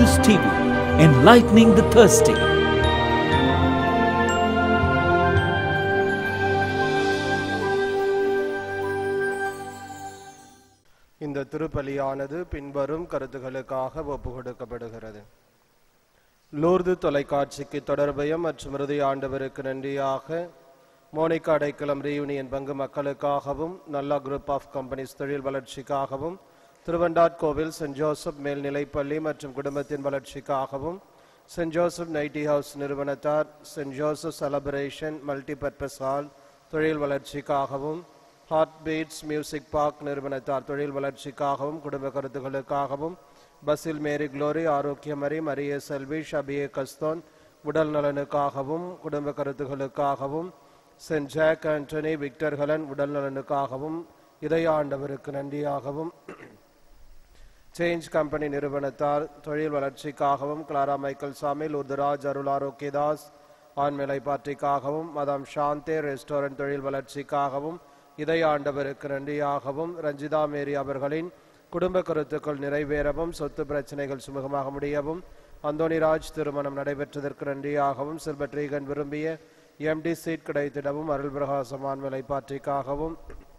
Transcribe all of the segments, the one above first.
News TV, enlightening the thirsty. இந்த திருப்பலியானது பின்வரும் கருத்துகளுக்காக ஒப்பு கொடுக்கப்படுகிறது லூர்து தொலைக்காட்சிக்கு தொடர்பயம் மற்றும் இறுதி ஆண்டவருக்கு நன்றியாக மோனிகா அடைக்கலம் ரீயூனியன் பங்கு மக்களுக்காகவும் நல்லா குரூப் ஆஃப் கம்பெனிஸ் தொழில் வளர்ச்சிக்காகவும் திருவண்டாட் கோவில் சென்ட் ஜோசப் மேல்நிலைப்பள்ளி மற்றும் குடும்பத்தின் வளர்ச்சிக்காகவும் சென்ட் ஜோசப் நைட்டி ஹவுஸ் நிறுவனத்தார் saint Joseph celebration multipurpose hall தொழில் வளர்ச்சிக்காகவும் ஹார்ட் பீட்ஸ் மியூசிக் பார்க் நிறுவனத்தார் தொழில் வளர்ச்சிக்காகவும் குடும்ப கருத்துகளுக்காகவும் பஸ்ஸில் மேரி குளோரி ஆரோக்கியமரி மரிய செல்வி ஷபியே கஸ்தோன் உடல் நலனுக்காகவும் குடும்ப கருத்துகளுக்காகவும் saint Jack Antony Victor Helen உடல் நலனுக்காகவும் இதய ஆண்டவருக்கு நன்றியாகவும் சேஞ்ச் கம்பெனி நிறுவனத்தார் தொழில் வளர்ச்சிக்காகவும் கிளாரா மைக்கேல் சாமி லுர்தராஜ் அருள் ஆரோக்கியதாஸ் ஆண்மேலை பாட்டிக்காகவும் மதம் சாந்தே ரெஸ்டாரண்ட் தொழில் வளர்ச்சிக்காகவும் இதய ஆண்டவருக்கு நன்றியாகவும் ரஞ்சிதா மேரி அவர்களின் குடும்ப கருத்துக்கள் நிறைவேறவும் சொத்து பிரச்சனைகள் சுமூகமாக முடியவும் அந்தோணிராஜ் திருமணம் நடைபெற்றதற்கு நன்றியாகவும் சில்பட்ரீகன் விரும்பிய எம்டி சீட் கிடைத்திடவும் அருள் பிரகாசம் ஆண்மலை பாட்டிக்காகவும்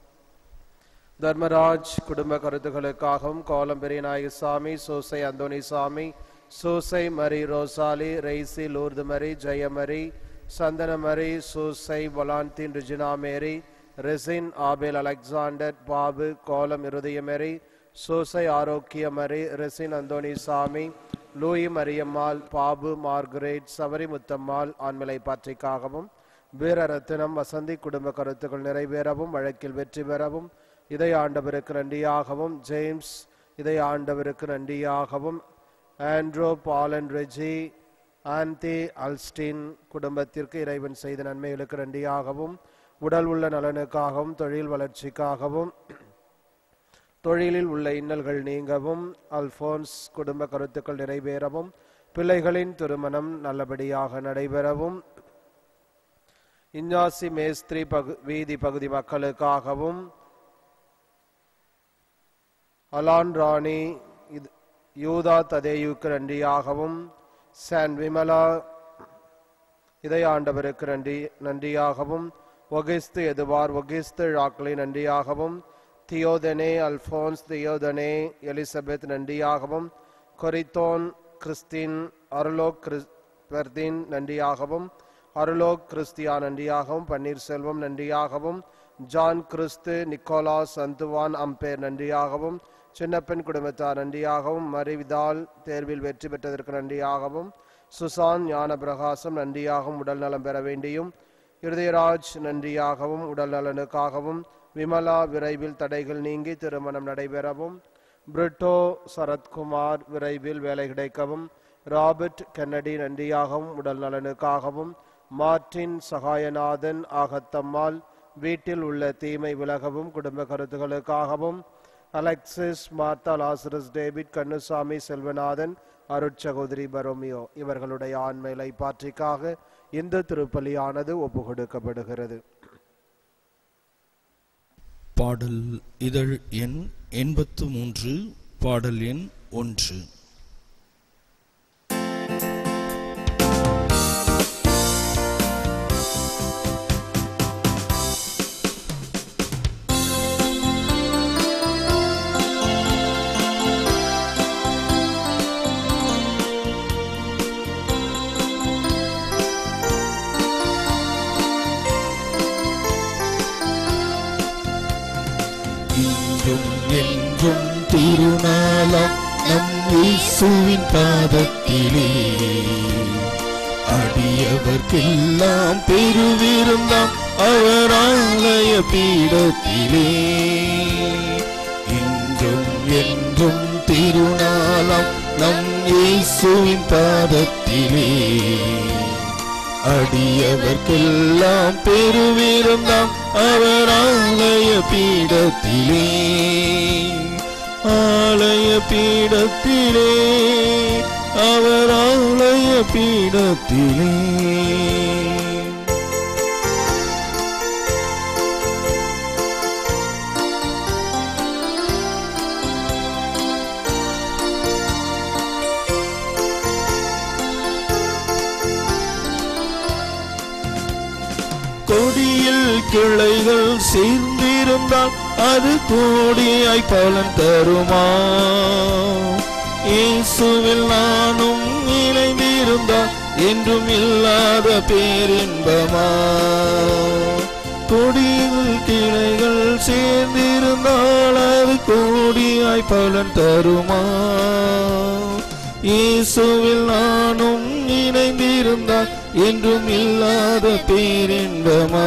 தர்மராஜ் குடும்ப கருத்துகளுக்காகவும் கோலம் பெரியநாயகசாமி சோசை அந்தோணிசாமி சூசை மரி ரோசாலி ரெய்சி Lourdu Mari Jayamary Santhanamary Susai Valentine Regina Mary ரெசின் ஆபேல் அலெக்சாண்டர் பாபு கோலம் இருதயமரி சூசை ஆரோக்கியமரி ரெசின் அந்தோணிசாமி லூயி மரியம்மாள் பாபு மார்கரேட் சவரி முத்தம்மாள் ஆண்மலை பாற்றிக்காகவும் வீரரத்தினம் வசந்தி குடும்ப கருத்துக்கள் நிறைவேறவும் வழக்கில் வெற்றி பெறவும் இதை ஆண்டவருக்கு நன்றியாகவும் ஜேம்ஸ் இதை ஆண்டவருக்கு நன்றியாகவும் ஆண்ட்ரோ பாலன் ரெஜி ஆன்டி அல்ஸ்டின் குடும்பத்திற்கு இறைவன் செய்த நன்மைகளுக்கு நன்றியாகவும் உடல் உள்ள நலனுக்காகவும் தொழில் வளர்ச்சிக்காகவும் தொழிலில் உள்ள இன்னல்கள் நீங்கவும் அல்போன்ஸ் குடும்ப கருத்துக்கள் நிறைவேறவும் பிள்ளைகளின் திருமணம் நல்லபடியாக நடைபெறவும் இஞ்ஞாசி மேஸ்திரி பகு வீதி பகுதி மக்களுக்காகவும் அலான் ராணி இது யூதா ததேயுக்கு நன்றியாகவும் சான் விமலா இதை ஆண்டவருக்கு நன்றி நன்றியாகவும் ஒகிஸ்து எதுவார் ஒகிஸ்து ழாக்களை நன்றியாகவும் தியோதனே அல்போன்ஸ் தியோதனே எலிசபெத் நன்றியாகவும் கொரித்தோன் கிறிஸ்டின் அருளோக் கிறிஸ்தின் நன்றியாகவும் அருளோக் கிறிஸ்தியா நன்றியாகவும் பன்னீர்செல்வம் நன்றியாகவும் ஜான் கிறிஸ்து நிக்கோலாஸ் அந்துவான் அம்பேர் நன்றியாகவும் சின்னப்பெண் குடும்பத்தார் நன்றியாகவும் மறிவிதால் தேர்வில் வெற்றி பெற்றதற்கு நன்றியாகவும் சுசான் ஞான பிரகாசம் நன்றியாகவும் உடல் நலம் பெற வேண்டியும் இருதயராஜ் நன்றியாகவும் உடல் நலனுக்காகவும் விமலா விரைவில் தடைகள் நீங்கி திருமணம் நடைபெறவும் பிரிட்டோ சரத்குமார் விரைவில் வேலை கிடைக்கவும் ராபர்ட் கென்னடி நன்றியாகவும் உடல் நலனுக்காகவும் மார்டின் சகாயநாதன் ஆகத்தம்மாள் வீட்டில் உள்ள தீமை விலகவும் குடும்ப கருத்துகளுக்காகவும் Alexis Martha Lazarus David Kannusamy Selvanathan அருட்சகோதரி பரோமியோ இவர்களுடைய ஆண்மையிலை பாற்றிக்காக இந்த திருப்பலியானது ஒப்பு கொடுக்கப்படுகிறது பாடல் இதழ் எண் எண்பத்து மூன்று பாடல் எண் ஒன்று இன்றும் என்றும் திருநாளாம் நம் இயேசுவின் பாதத்திலே அடியவர்க்கெல்லாம் பெருவிருந்தாம் அவர் ஆலய பீடத்திலே இன்றும் என்றும் திருநாளாம் நம் இயேசுவின் பாதத்திலே அடியவர்க்கெல்லாம் பெருவிருந்தாம் அவர் ஆலய பீடத்திலே ஆலய பீடத்திலே அவர் ஆலய பீடத்திலே கொடியில் கிளைகள் சேர்ந்திருந்தால் அது கோடியாய் பலன் தருமா இயேசுவில் நானும் இணைந்திருந்தால் என்றும் இல்லாத பேரின்பமா கொடியில் கிளைகள் சேர்ந்திருந்தால் அது கோடியாய் பலன் தருமா இயேசுவில் நானும் இணைந்திருந்தால் என்றும் இல்லாத பேரின்பமா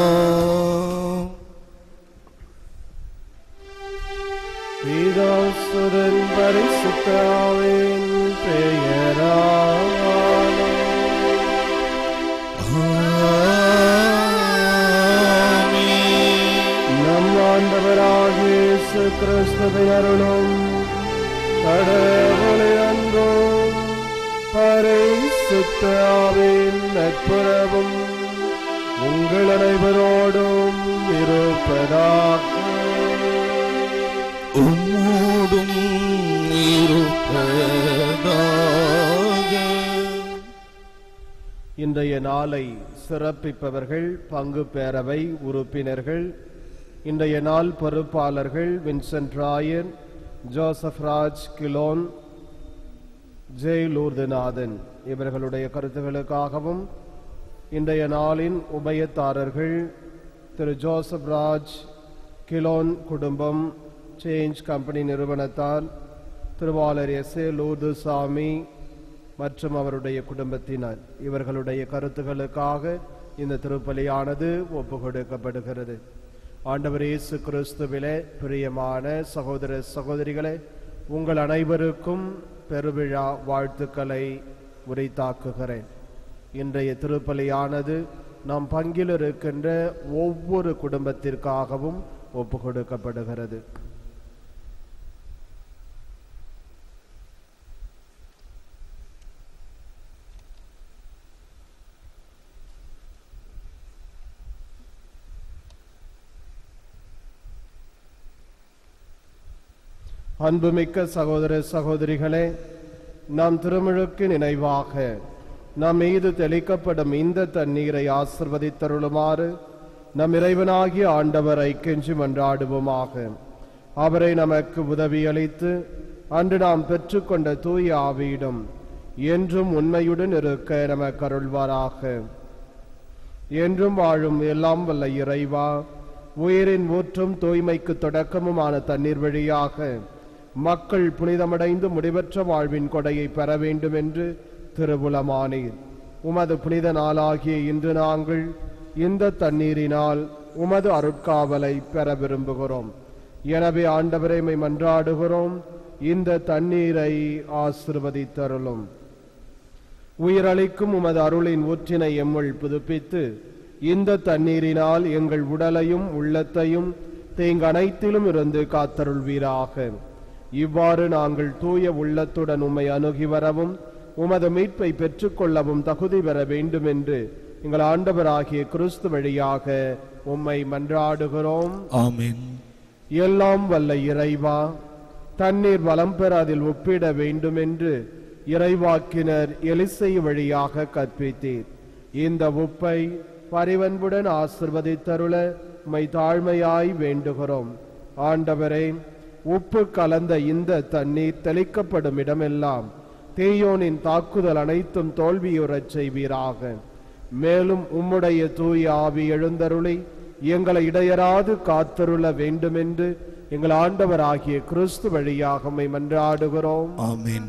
பீதாசுரன் பரிசுத்தாவின் பெயராலே ஆமென். நம் ஆண்டவராகிய இயேசு கிறிஸ்துவின் அருளும் கடவுளை அன்பும் பரிசுத்தாவின் நட்புறவும் உங்கள் அனைவரோடும் இருப்பதாக உம்மோடும் இருப்பதாக இன்றைய நாளை சிறப்பிப்பவர்கள் பங்கு பேரவை உறுப்பினர்கள் இன்றைய நாள் பொறுப்பாளர்கள் வின்சென்ட் ராயன் ஜோசப் ராஜ் கிலோன் ஜெய் லூர்துநாதன் இவர்களுடைய கருத்துகளுக்காகவும் இன்றைய நாளின் உபயத்தாரர்கள் திரு ஜோசப் ராஜ் கிலோன் குடும்பம் சேஞ்ச் கம்பெனி நிறுவனத்தால் திருவாளர் எஸ் ஏ லூர்துசாமி மற்றும் அவருடைய குடும்பத்தினர் இவர்களுடைய கருத்துகளுக்காக இந்த திருப்பலியானது ஒப்பு கொடுக்கப்படுகிறது ஆண்டவர் இயேசு கிறிஸ்துவிலே பிரியமான சகோதர சகோதரிகளே உங்கள் அனைவருக்கும் பெருவிழா வாழ்த்துக்களை உரித்தாக்குகிறேன் இன்றைய திருப்பலியானது நாம் பங்கில் இருக்கின்ற ஒவ்வொரு குடும்பத்திற்காகவும் ஒப்பு கொடுக்கப்படுகிறது அன்புமிக்க சகோதர சகோதரிகளே நாம் திருமுழுக்கு நினைவாக நம் மீது தெளிக்கப்படும் இந்த தண்ணீரை ஆசிர்வதித்தருளுமாறு நம் இறைவனாகிய ஆண்டவரை கெஞ்சி மன்றாடுவோமாக அவரை நமக்கு உதவியளித்து அன்று நாம் பெற்றுக்கொண்ட தூய ஆவியிடம் என்றும் உண்மையுடன் இருக்க நமக்கு அருள்வாராக என்றும் வாழும் எல்லாம் வல்ல இறைவா உயிரின் ஊற்றும் தூய்மைக்கு தொடக்கமுமான தண்ணீர் வழியாக மக்கள் புனிதமடைந்து முடிவற்ற வாழ்வின் கொடையை பெற வேண்டும் என்று திருவுளமானீர் உமது புனித நாளாகிய இன்று நாங்கள் இந்த தண்ணீரினால் உமது அருட்காவலை பெற விரும்புகிறோம் எனவே ஆண்டவரை மை மன்றாடுகிறோம் இந்த தண்ணீரை ஆசிர்வதித்தருளும் உயிரளிக்கும் உமது அருளின் ஊற்றினை எம்முள் புதுப்பித்து இந்த தண்ணீரினால் எங்கள் உடலையும் உள்ளத்தையும் தீங்கனைத்திலும் இருந்து காத்தருள்வீராக இவ்வாறு நாங்கள் தூய உள்ளத்துடன் உம்மை அணுகி வரவும் உமது மீட்பை பெற்றுக்கொள்ளவும் தகுதி பெற வேண்டும் என்று எங்கள் ஆண்டவராகிய கிறிஸ்து வழியாக உம்மை மன்றாடுகிறோம் ஆமென் எல்லாம் வல்ல இறைவா தண்ணீர் வளம் பெற அதில் ஒப்பிட வேண்டும் என்று இறைவாக்கினர் எலிசை வழியாக கற்பித்தீர் இந்த உப்பை பரிவன்புடன் ஆசிர்வதித்தருள மை தாழ்மையாய் வேண்டுகிறோம் ஆண்டவரே உப்பு கலந்த இந்த தண்ணீர் தெளிக்கப்படும் இடமெல்லாம் தீயோனின் தாக்குதல் அனைத்தும் தோல்வியுறச் செய்வீராக மேலும் உம்முடைய தூய ஆவி எழுந்தருளி எங்களை இடையராது காத்தருள வேண்டுமென்று எங்கள் ஆண்டவராகிய கிறிஸ்து வழியாக உம்மை மன்றாடுகிறோம் ஆமென்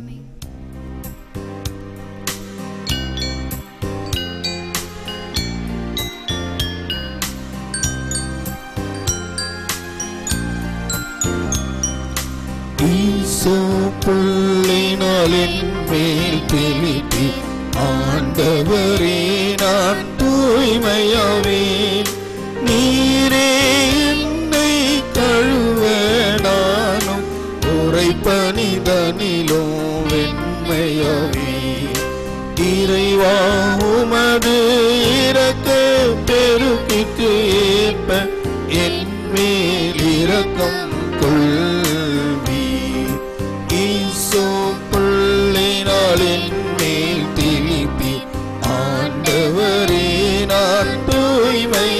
ஈசோ புள்ளினாலின் மேல் தெளித்தி ஆண்டவரே நான் தூய்மையாவேன் நீரே என்னை தழுவ நானும் உரைப்பனிதனிலும் வெண்மையாவே இறைவா உமது இறக்க பெருக்கிற்கு ஏற்ப என் மேல் இரக்கம் கொள்வீர் ஈசோ பிள்ளைனாலின் மேல் திருப்பி ஆண்டவரே நான் தூய்மை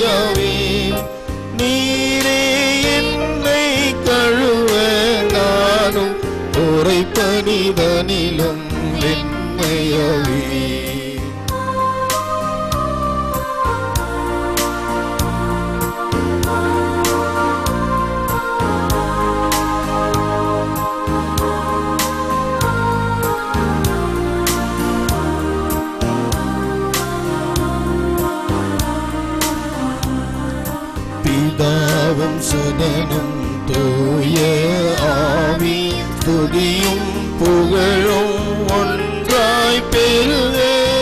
தனிலும் வெண்மையவே பிதாவும் சுதனும் தூய ஆவி துதியும் புகழும் ஒன்றாய் பெருக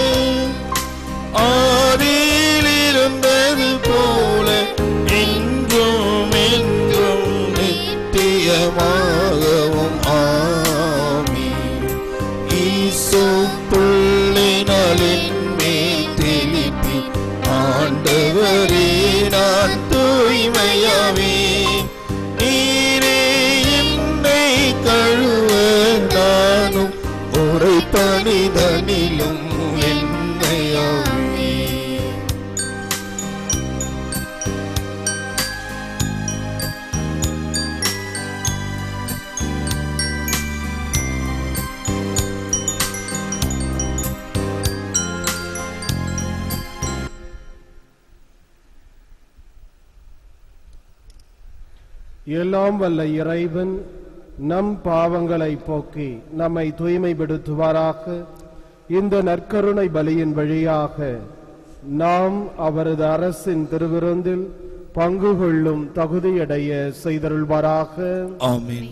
ஆதியில் இருந்தது போல என்றும் என்றும் நித்தியமாகவும் ஆமி ஈசோ புள்ளினாலின் மேல் தெளிப்பி ஆண்டவரே நான் தூய்மையாவே நீரே என்னை கழுவ நானும் உரை பணிதனிலும் என்னையாவே எல்லாம் வல்ல இறைவன் நம் பாவங்களை போக்கி நம்மை தூய்மைப்படுத்துவாராக இந்த நற்கருணை பலியின் வழியாக நாம் அவரது அரசின் திருவிருந்தில் பங்கு கொள்ளும் தகுதியடைய செய்தருள்வாராக ஆமென்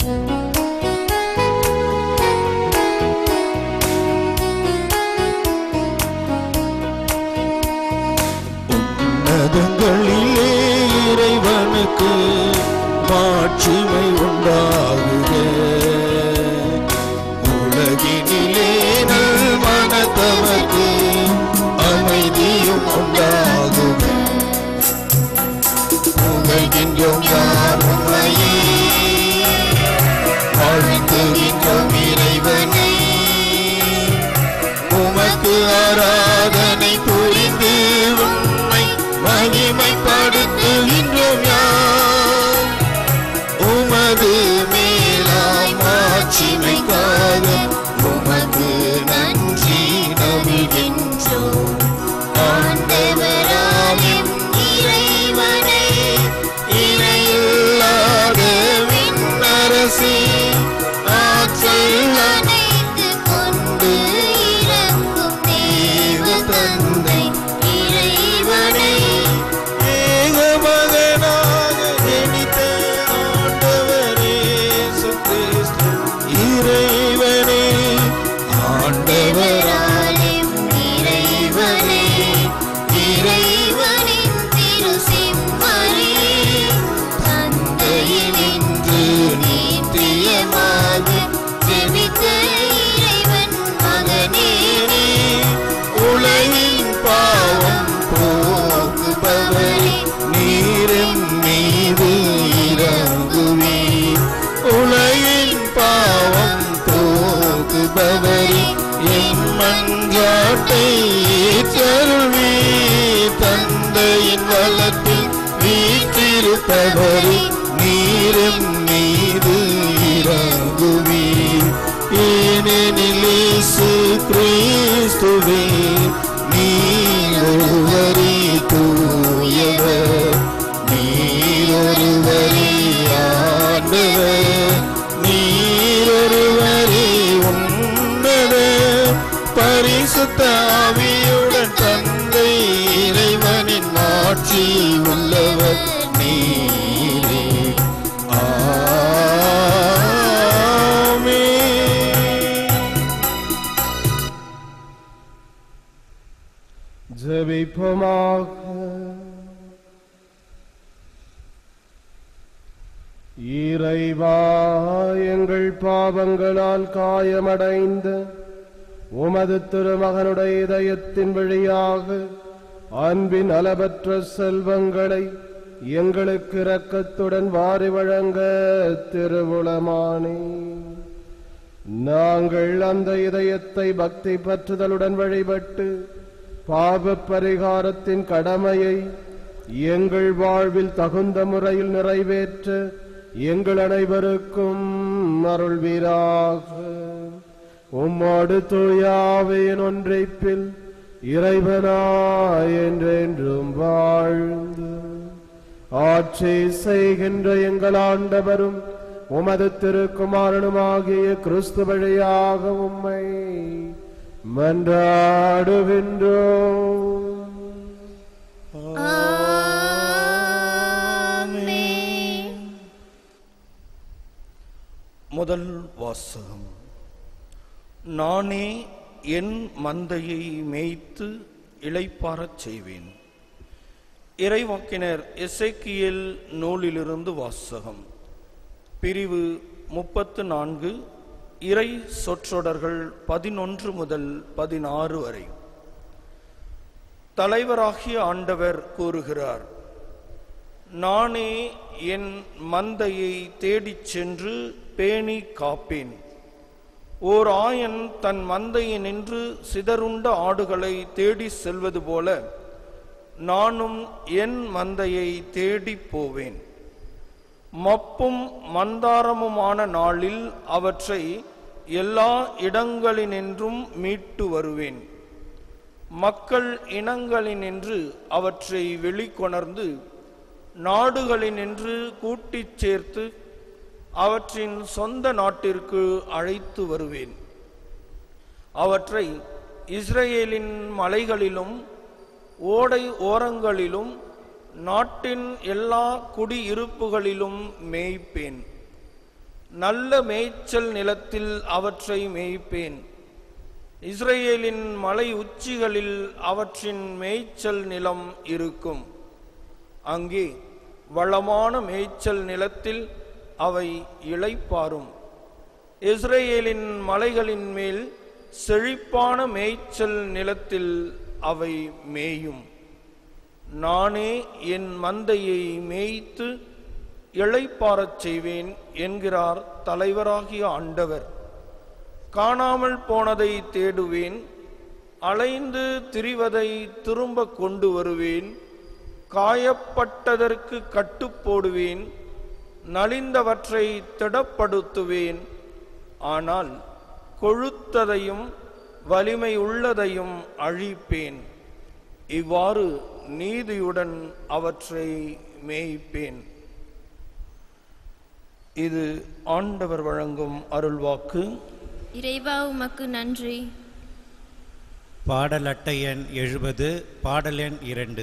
உன்னதங்களிலே இறைவனுக்கு மாட்சிமை உண்டாகுக உலகினிலே நல் மனத்தவர்க்கு அமைதியும் உண்டாகுக புகழ்கின்றோம் யார் உண்மையே வாழ்த்துகின்றோம் இறைவனை உமக்கு ஆராதனை புரிந்து உண்மை மகிமைப்படுத்துகின்றோம் யார் உமது மேலாம் ஆட்சிமைக்காக உமக்கு நன்றி நவிகின்றோம் ஆண்டவராயும் இறைவனே இணையில்லாத விண்ணரசே ஆற்றல் அனைத்து கொண்டு இறங்கும் தேவ தந்தை இறைவனை ஏகமகனாக ஜனித்த ஆண்டவரே இயேசு கிறிஸ்து இறைவனே ஆண்டவரா ஆண்டவராலும் இறைவனே இறைவனின் திரு செம்மறி தந்தையினின்று நித்தியமாக ஜெபித்த இறைவன் மகனே உலகின் பாவம் போக்குபவரே நீரின் மீது இறங்குவீர் உலகின் பாவம் போக்குபவரே என் மன்றாட்டை ஏற்றருள்வீர் தந்தையின் வளத்தில் வீற்றிருப்பவரே நீரின் மீது இறங்குவீர் ஏனெனில் இயேசு கிறிஸ்துவே நீர் ஒருவரே தூயவர் நீர் ஒருவரே ஆண்டவர் நீர் ஒருவரே உன்னதர் பரிசுத்த ஆவியுடன் தந்தை இறைவனின் மாட்சி உள்ளவர் நீரே ஆமென் ஜெபிப்போமாக இறைவா எங்கள் பாவங்களால் காயமடைந்த உமது திருமகனுடைய இதயத்தின் வழியாக அன்பின் அளவற்ற செல்வங்களை எங்களுக்கு இரக்கத்துடன் வாரி வழங்க திருவுளமானே நாங்கள் அந்த இதயத்தை பக்தி பற்றுதலுடன் வழிபட்டு பாவ பரிகாரத்தின் கடமையை எங்கள் வாழ்வில் தகுந்த முறையில் நிறைவேற்ற எங்கள் அனைவருக்கும் அருள்வீராக உம்மோடு தூயாவையின் ஒன்றைப்பில் இறைவனாய் என்றென்றும் வாழ்ந்து ஆட்சி செய்கின்ற எங்கள் ஆண்டவரும் உமது திருக்குமாரனுமாகிய கிறிஸ்து வழியாக உம்மை மன்றாடுகின்றோம் ஆமென். முதல் வாசகம் நானே என் மந்தையை மேய்த்து இளைப்பாரச் செய்வேன் இறைவாக்கினர் எசேக்கியேல் நூலிலிருந்து வாசகம் பிரிவு முப்பத்து நான்கு இறை சொற்றொடர்கள் பதினொன்று முதல் பதினாறு வரை தலைவராகிய ஆண்டவர் கூறுகிறார் நானே என் மந்தையை தேடிச் சென்று பேணி காப்பேன் ஓர் ஆயன் தன் மந்தையினின்று சிதறுண்ட ஆடுகளை தேடி செல்வது போல நானும் என் மந்தையை தேடிப் போவேன் மப்பும் மந்தாரமுமான நாளில் அவற்றை எல்லா இடங்களினின்றும் மீட்டு வருவேன் மக்கள் இனங்களினின்று அவற்றை வெளிக்கொணர்ந்து நாடுகளினின்று கூட்டிச் சேர்த்து அவற்றின் சொந்த நாட்டிற்கு அழைத்து வருவேன் அவற்றை இஸ்ரேலின் மலைகளிலும் ஓடை ஓரங்களிலும் நாட்டின் எல்லா குடியிருப்புகளிலும் மேய்ப்பேன் நல்ல மேய்ச்சல் நிலத்தில் அவற்றை மேய்ப்பேன் இஸ்ரேலின் மலை உச்சிகளில் அவற்றின் மேய்ச்சல் நிலம் இருக்கும் அங்கே வளமான மேய்ச்சல் நிலத்தில் அவை இளைப்பாரும் இஸ்ரேலின் மலைகளின் மேல் செழிப்பான மேய்ச்சல் நிலத்தில் அவை மேயும் நானே என் மந்தையை மேய்த்து இளைப்பாரச் செய்வேன் என்கிறார் தலைவராகிய ஆண்டவர் காணாமல் போனதை தேடுவேன் அலைந்து திரிவதை திரும்ப கொண்டு வருவேன் காயப்பட்டதற்கு கட்டுப்போடுவேன் நலிந்தவற்றை திடப்படுத்துவேன் ஆனால் கொழுத்ததையும் வலிமை உள்ளதையும் அழிப்பேன் இவ்வாறு நீதியுடன் அவற்றை மேய்ப்பேன் இது ஆண்டவர் வழங்கும் அருள்வாக்கு இறைவா உமக்கு நன்றி பாடல் அட்டை எண் எழுபது பாடல் எண் இரண்டு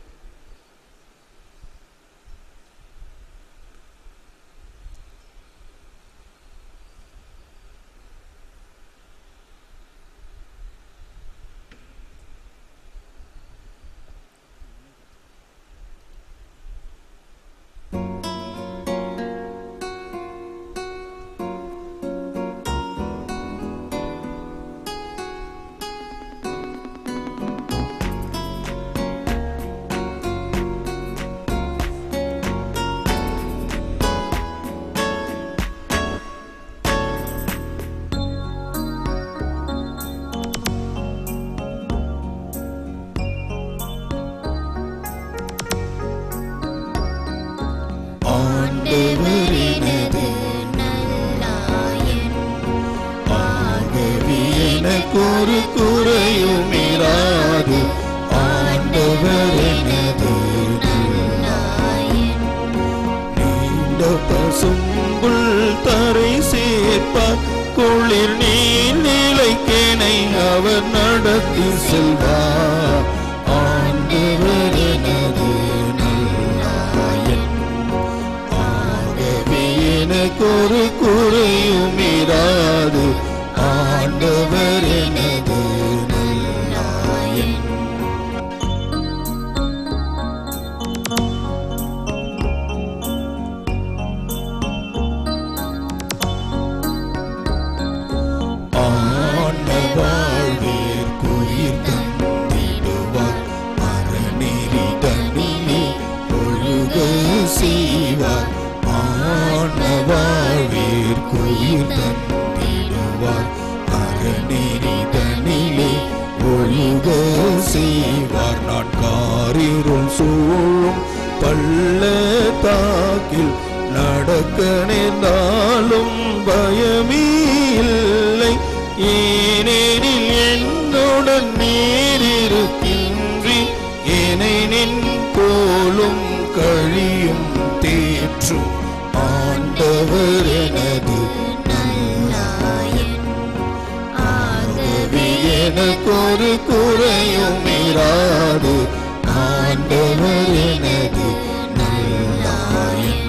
ஆண்டவர் எனது நல்லாயன் ஆகவே எனக்கு ஒரு குறையும் இராது ஆண்டவர் எனது நாயன் நீண்ட பசும்புல் தரை சேர்ப்பார் குளிர் நீர் நிலைக்கேனை அவர் நடத்தி செல்வார் ஆண்டவர் எனது நல்லாயன் ஆகவே எனக்கு ஒரு குறையும் இராது ஆண்டவர் எனது நல்லாயன் ஆண்ட வாழ்வேற்குயிர் தந்திடுவார் அறநெறி தனிலே ஒழுக செய்வார் ஆண்ட வாழ்வேற்குயிர் தந்திடுவார் அறநெறி தனிலே ஒழுக செய்வார் நான் காரிருள் சூழும் பள்ளத்தாக்கில் நடக்க நேர்ந்தாலும் பயமே இல்லை கழியும் தேற்றும் ஆண்டவர் எனது ஆகவே எனக்கு ஒரு குறையும் இராது ஆண்டவர் எனது நல்லாயன்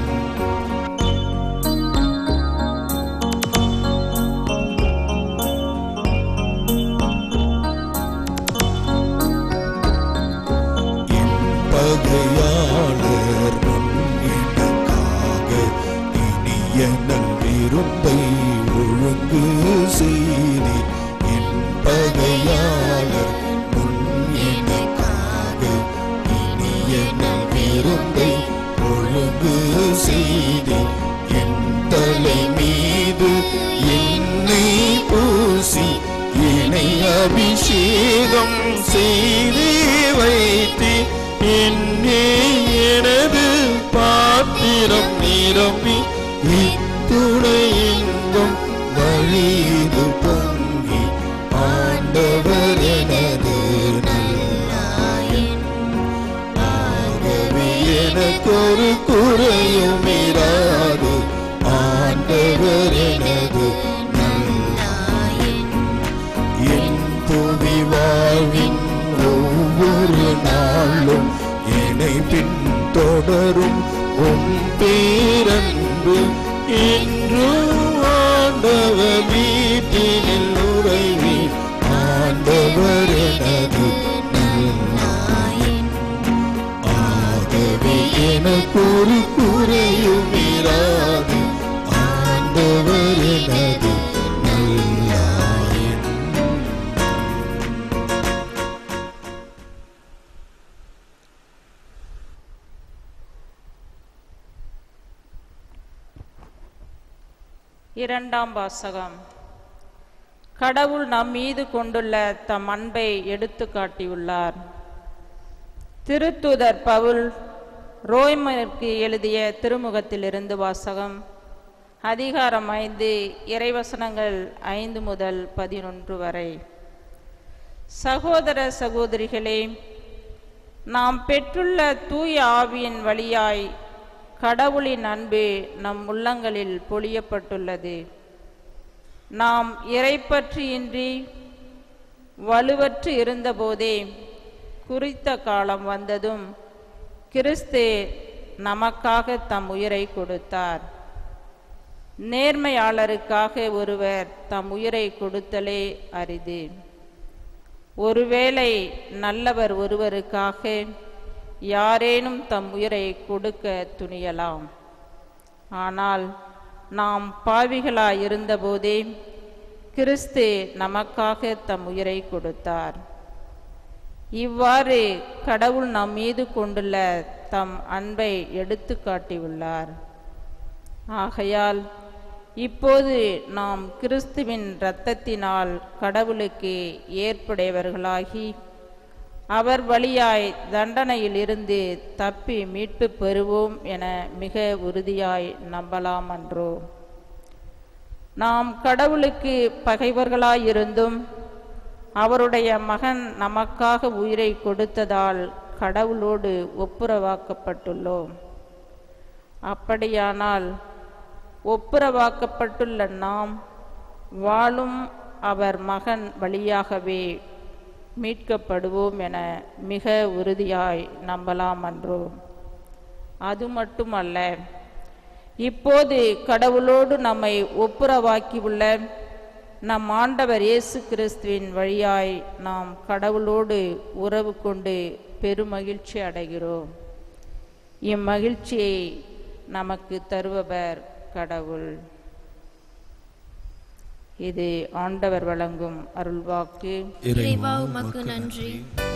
என் பகையாளர் முன் எனக்காக இனிய நல்விருந்தை ஒழுங்கு செய்தீர் என் பகையாளர் முன் எனக்காக இனிய நல்விருந்தை ஒழுங்கு செய்தீர் என் தலை மீது என்னை பூசி என்னை அபிஷேகம் செய்து வைத்து என்னே எனது பாத்திரம் நிரம்பி இத்துணை இன்பம் வழிது பொங்கி ஆண்டவர் எனது நல்லாயன் ஆகவே எனக்கு ஒரு குறையும் இராது ஆண்டவர் எனது நல்லாயன் என் புவி வாழ்வின் ஒவ்வொரு நாளும் என்னை பின்தொடரும் உம் பேரன்பு என்றும் ஆண்டவர் வீட்டினில் உறைவி ஆண்டவர் எனது நல்லாயன் ஆகவே எனக்கு ஒரு குறையும் இராது ஆண்டவர் எனது நல்லாயன் இரண்டாம் வாசகம் கடவுள் நம் மீது கொண்டுள்ள தம் அன்பை எடுத்து காட்டியுள்ளார் திருத்துதர் பவுல் ரோய்மருக்கு எழுதிய திருமுகத்திலிருந்து வாசகம் அதிகாரம் ஐந்து இறைவசனங்கள் ஐந்து முதல் பதினொன்று வரை சகோதர சகோதரிகளே நாம் பெற்றுள்ள தூய ஆவியின் வழியாய் கடவுளின் அன்பு நம் உள்ளங்களில் பொழியப்பட்டுள்ளது நாம் இறைப்பற்றியின்றி வலுவற்று இருந்தபோதே குறித்த காலம் வந்ததும் கிறிஸ்து நமக்காக தம் உயிரை கொடுத்தார் நேர்மையாளருக்காக ஒருவர் தம் உயிரை கொடுத்தலே அரிது ஒருவேளை நல்லவர் ஒருவருக்காக யாரேனும் தம் உயிரை கொடுக்க துணியலாம் ஆனால் நாம் பாவிகளாய் இருந்தபோதே கிறிஸ்து நமக்காக தம் உயிரை கொடுத்தார் இவ்வாறு கடவுள் நம் மீது கொண்டுள்ள தம் அன்பை எடுத்து காட்டியுள்ளார் ஆகையால் இப்போது நாம் கிறிஸ்துவின் இரத்தத்தினால் கடவுளுக்கு ஏற்புடையவர்களாகி அவர் வழியாய் தண்டனையில் இருந்து தப்பி மீட்பு பெறுவோம் என மிக உறுதியாய் நம்பலாம் அன்றோ நாம் கடவுளுக்கு பகைவர்களாயிருந்தும் அவருடைய மகன் நமக்காக உயிரை கொடுத்ததால் கடவுளோடு ஒப்புரவாக்கப்பட்டுள்ளோம் அப்படியானால் ஒப்புரவாக்கப்பட்டுள்ள நாம் வாழும் அவர் மகன் வழியாகவே மீட்கப்படுவோம் என மிக உறுதியாய் நம்பலாம் அன்றோ அது மட்டுமல்ல இப்போது கடவுளோடு நம்மை ஒப்புரவாக்கியுள்ள நம் ஆண்டவர் இயேசு கிறிஸ்துவின் வழியாய் நாம் கடவுளோடு உறவு கொண்டு பெருமகிழ்ச்சி அடைகிறோம் இம்மகிழ்ச்சியை நமக்கு தருபவர் கடவுள் இது ஆண்டவர் வழங்கும் அருள்வாக்கு இறைவா உமக்கு நன்றி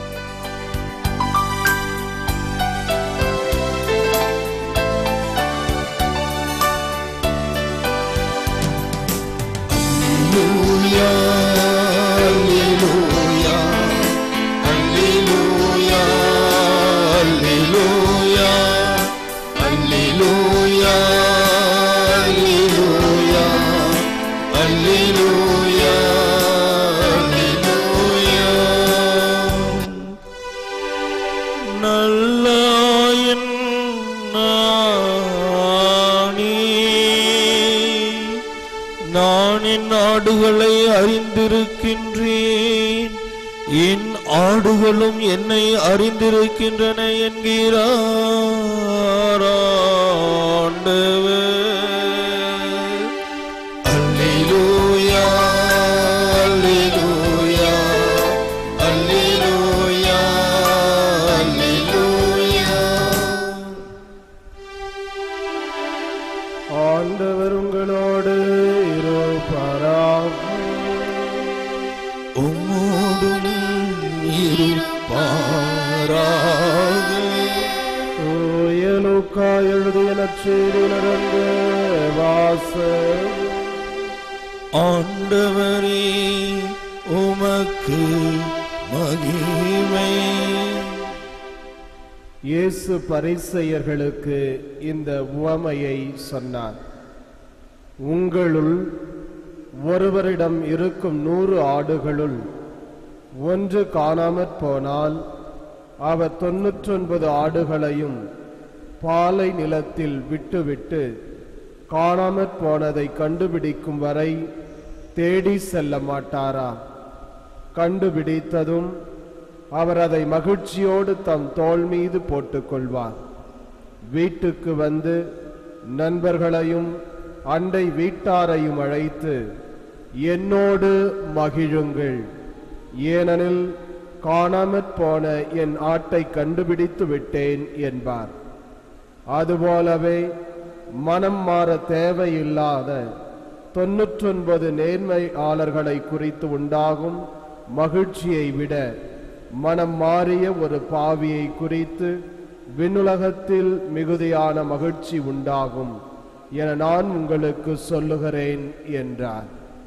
Alleluia, alleluia, alleluia, alleluia, alleluia, alleluia, alleluia, alleluia. நல்லாயன் என் ஆடுகளை அறிந்திருக்கின்றேன் என் ஆடுகளும் என்னை அறிந்திருக்கின்றன என்கிறார் ஆண்டவர் அல்லேலூயா அல்லேலூயா அல்லேலூயா அல்லேலூயா ஆண்டவர் உங்களோடு இருப்பாராக உம்மோடும் இருப்பாராக தூய லூக்கா எழுதிய நற்செய்தியிலிருந்து வாசம் ஆண்டவரே உமக்கு மகிமை இயேசு பரிசெயர்களுக்கு இந்த உவமையை சொன்னார் உங்களுள் ஒருவரிடம் இருக்கும் நூறு ஆடுகளுள் ஒன்று காணாமற் போனால் அவர் தொன்னூற்றொன்பது ஆடுகளையும் பாலை நிலத்தில் விட்டுவிட்டு காணாமற் போனதை கண்டுபிடிக்கும் வரை தேடி செல்ல மாட்டாரா கண்டுபிடித்ததும் அவர் அதை மகிழ்ச்சியோடு தம் தோள் மீது போட்டுக்கொள்வார் வீட்டுக்கு வந்து நண்பர்களையும் அண்டை வீட்டாரையும் அழைத்து என்னோடு மகிழுங்கள் ஏனெனில் காணாமற் போன என் ஆட்டை கண்டுபிடித்து விட்டேன் என்பார் அதுபோலவே மனம் மாற தேவையில்லாத தொன்னூற்றொன்பது நேர்மையாளர்களை குறித்து உண்டாகும் மகிழ்ச்சியை விட மனம் மாறிய ஒரு பாவியை குறித்து விண்ணுலகத்தில் மிகுதியான மகிழ்ச்சி உண்டாகும் என நான் உங்களுக்கு சொல்லுகிறேன் என்றார்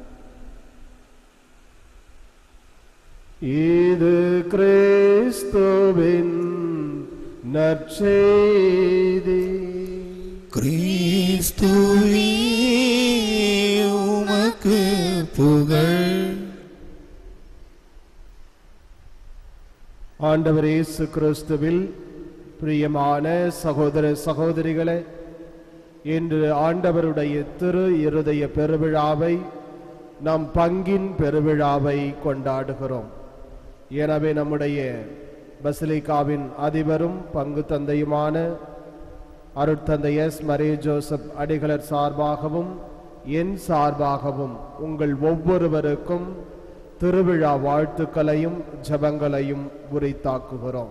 இது கிறிஸ்துவின் நற்செய்தி கிறிஸ்துவே உமக்கு புகழ் ஆண்டவர் இயேசு கிறிஸ்துவில் பிரியமான சகோதர சகோதரிகளே இன்று ஆண்டவருடைய திரு இருதய பெருவிழாவை நம் பங்கின் பெருவிழாவை கொண்டாடுகிறோம் எனவே நம்முடைய பசிலிகாவின் அதிபரும் பங்கு தந்தையுமான அருட்தந்தை எஸ் மரே ஜோசப் அடிகளர் சார்பாகவும் என் சார்பாகவும் உங்கள் ஒவ்வொருவருக்கும் திருவிழா வாழ்த்துக்களையும் ஜெபங்களையும் உரித்தாக்குகிறோம்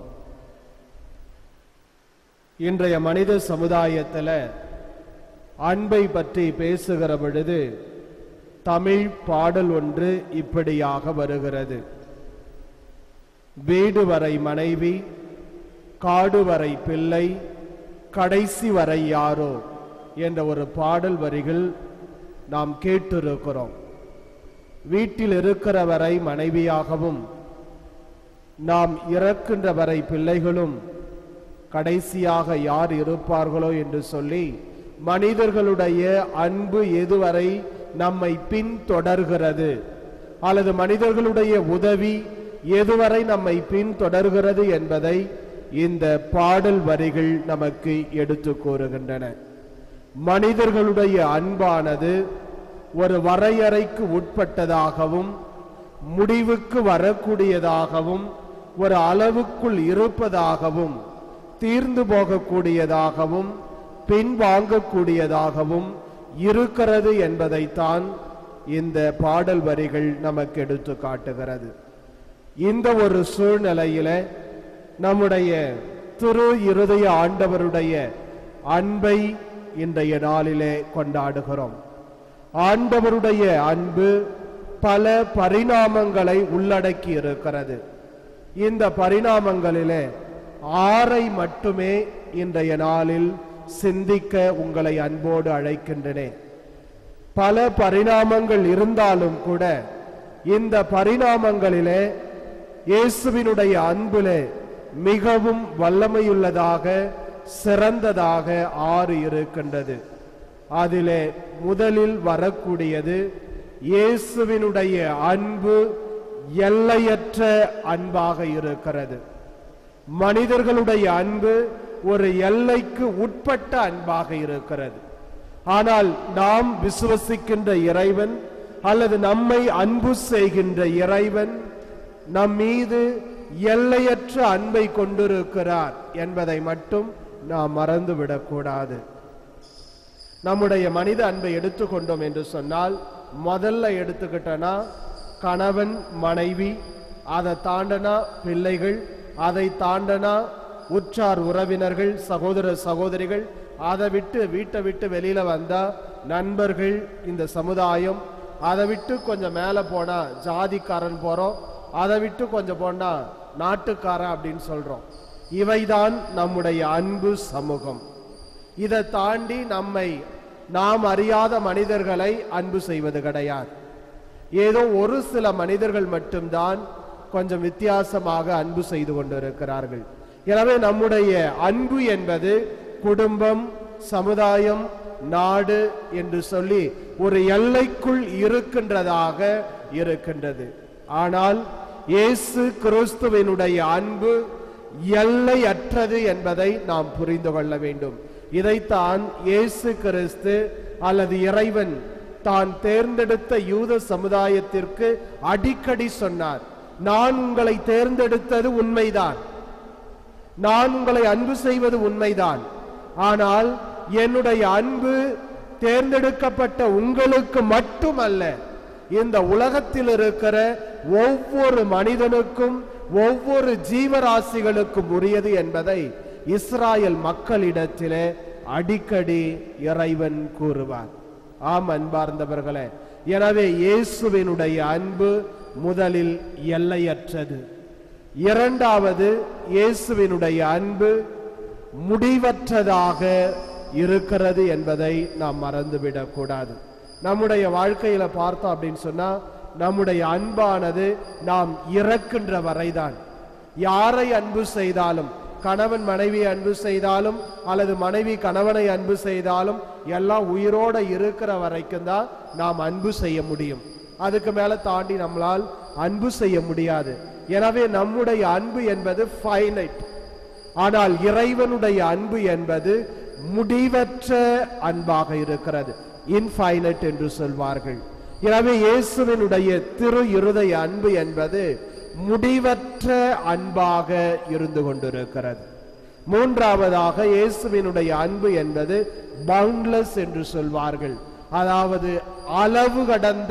இன்றைய மனித சமுதாயத்தில் அன்பை பற்றி பேசுகிற பொழுது தமிழ் பாடல் ஒன்று இப்படியாக வருகிறது வீடு வரை மனைவி காடு வரை பிள்ளை கடைசி வரை யாரோ என்ற ஒரு பாடல் வரிகள் நாம் கேட்டிருக்கிறோம் வீட்டில் இருக்கிற வரை மனைவியாகவும் நாம் இறக்கின்ற வரை பிள்ளைகளும் கடைசியாக யார் இருப்பார்களோ என்று சொல்லி மனிதர்களுடைய அன்பு எதுவரை நம்மை பின்தொடர்கிறது அல்லது மனிதர்களுடைய உதவி எதுவரை நம்மை பின்தொடர்கிறது என்பதை இந்த பாடல் வரிகள் நமக்கு எடுத்து கூறுகின்றன மனிதர்களுடைய அன்பானது ஒரு வரையறைக்கு உட்பட்டதாகவும் முடிவுக்கு வரக்கூடியதாகவும் ஒரு அளவுக்குள் இருப்பதாகவும் தீர்ந்து போகக்கூடியதாகவும் பின்வாங்கக்கூடியதாகவும் இருக்கிறது என்பதைத்தான் இந்த பாடல் வரிகள் நமக்கு எடுத்து காட்டுகிறது இந்த ஒரு சூழ்நிலையில நம்முடைய திரு இருதய ஆண்டவருடைய அன்பை இன்றைய நாளிலே கொண்டாடுகிறோம் ஆண்டவருடைய அன்பு பல பரிணாமங்களை உள்ளடக்கி இருக்கிறது இந்த பரிணாமங்களிலே ஆறை மட்டுமே இன்றைய நாளில் சிந்திக்க உங்களை அன்போடு அழைக்கின்றனேன் பல பரிணாமங்கள் இருந்தாலும் கூட இந்த பரிணாமங்களிலே இயேசுவினுடைய அன்பிலே மிகவும் வல்லமையுள்ளதாக சிறந்ததாக ஆறு இருக்கின்றது அதிலே முதலில் வரக்கூடியது இயேசுவினுடைய அன்பு எல்லையற்ற அன்பாக இருக்கிறது மனிதர்களுடைய அன்பு ஒரு எல்லைக்கு உட்பட்ட அன்பாக இருக்கிறது ஆனால் நாம் விசுவசிக்கின்ற இறைவன் அல்லது நம்மை அன்பு செய்கின்ற இறைவன் நம் மீது எல்லையற்ற அன்பை கொண்டிருக்கிறார் என்பதை மட்டும் நாம் மறந்துவிடக்கூடாது நம்முடைய மனித அன்பை எடுத்துக்கொண்டோம் என்று சொன்னால் முதல்ல எடுத்துக்கிட்டனா கணவன் மனைவி அதை தாண்டனா பிள்ளைகள் அதை தாண்டனா உற்றார் உறவினர்கள் சகோதர சகோதரிகள் அதை விட்டு வீட்டை விட்டு வெளியில வந்தா நண்பர்கள் இந்த சமுதாயம் அதை விட்டு கொஞ்சம் மேலே போனா ஜாதிக்காரன் போறோம் அதை விட்டு கொஞ்சம் போனா நாட்டுக்காரன் அப்படின்னு சொல்றோம் இவைதான் நம்முடைய அன்பு சமூகம் இதை தாண்டி நம்மை நாம் அறியாத மனிதர்களை அன்பு செய்வது கிடையாது ஏதோ ஒரு சில மனிதர்கள் மட்டும்தான் கொஞ்சம் வித்தியாசமாக அன்பு செய்து கொண்டிருக்கிறார்கள் எனவே நம்முடைய அன்பு என்பது குடும்பம் சமுதாயம் நாடு என்று சொல்லி ஒரு எல்லைக்குள் இருக்கின்றதாக இருக்கின்றது ஆனால் இயேசு கிறிஸ்துவினுடைய அன்பு எல்லையற்றது என்பதை நாம் புரிந்து கொள்ள வேண்டும் இதைத்தான் இயேசு கிறிஸ்து அல்லது இறைவன் தான் தேர்ந்தெடுத்த யூத சமுதாயத்திற்கு அடிக்கடி சொன்னார் நான் உங்களை தேர்ந்தெடுத்தது உண்மைதான் நான் உங்களை அன்பு செய்வது உண்மைதான் ஆனால் என்னுடைய அன்பு தேர்ந்தெடுக்கப்பட்ட உங்களுக்கு மட்டுமல்ல இந்த உலகத்தில் இருக்கிற ஒவ்வொரு மனிதனுக்கும் ஒவ்வொரு ஜீவராசிகளுக்கும் உரியது என்பதை இஸ்ராயல் மக்களிடத்திலே அடிக்கடி இறைவன் கூறுவார் ஆம் அன்பார்ந்தவர்களே எனவே இயேசுவினுடைய அன்பு முதலில் எல்லையற்றது இரண்டாவது இயேசுவினுடைய அன்பு முடிவற்றதாக இருக்கிறது என்பதை நாம் மறந்துவிடக் கூடாது நம்முடைய வாழ்க்கையில பார்த்தோம் அப்படின்னு சொன்னா நம்முடைய அன்பானது நாம் இறக்கின்ற வரைதான் யாரை அன்பு செய்தாலும் கணவன் மனைவியை அன்பு செய்தாலும் அல்லது மனைவி கணவனை அன்பு செய்தாலும் எல்லாம் உயிரோட இருக்கிற வரைக்கும் தான் நாம் அன்பு செய்ய முடியும் அதுக்கு மேல தாண்டி நம்மளால் அன்பு செய்ய முடியாது எனவே நம்முடைய அன்பு என்பது ஃபைனைட் ஆனால் இறைவனுடைய அன்பு என்பது முடிவற்ற அன்பாக இருக்கிறது இன்ஃபைனட் என்று சொல்வார்கள் எனவே இயேசுவினுடைய திரு இருதய அன்பு என்பது முடிவற்ற அன்பாக இருந்து கொண்டிருக்கிறது மூன்றாவதாக இயேசுவினுடைய அன்பு என்பது பவுண்ட்லெஸ் என்று சொல்வார்கள் அதாவது அளவு கடந்த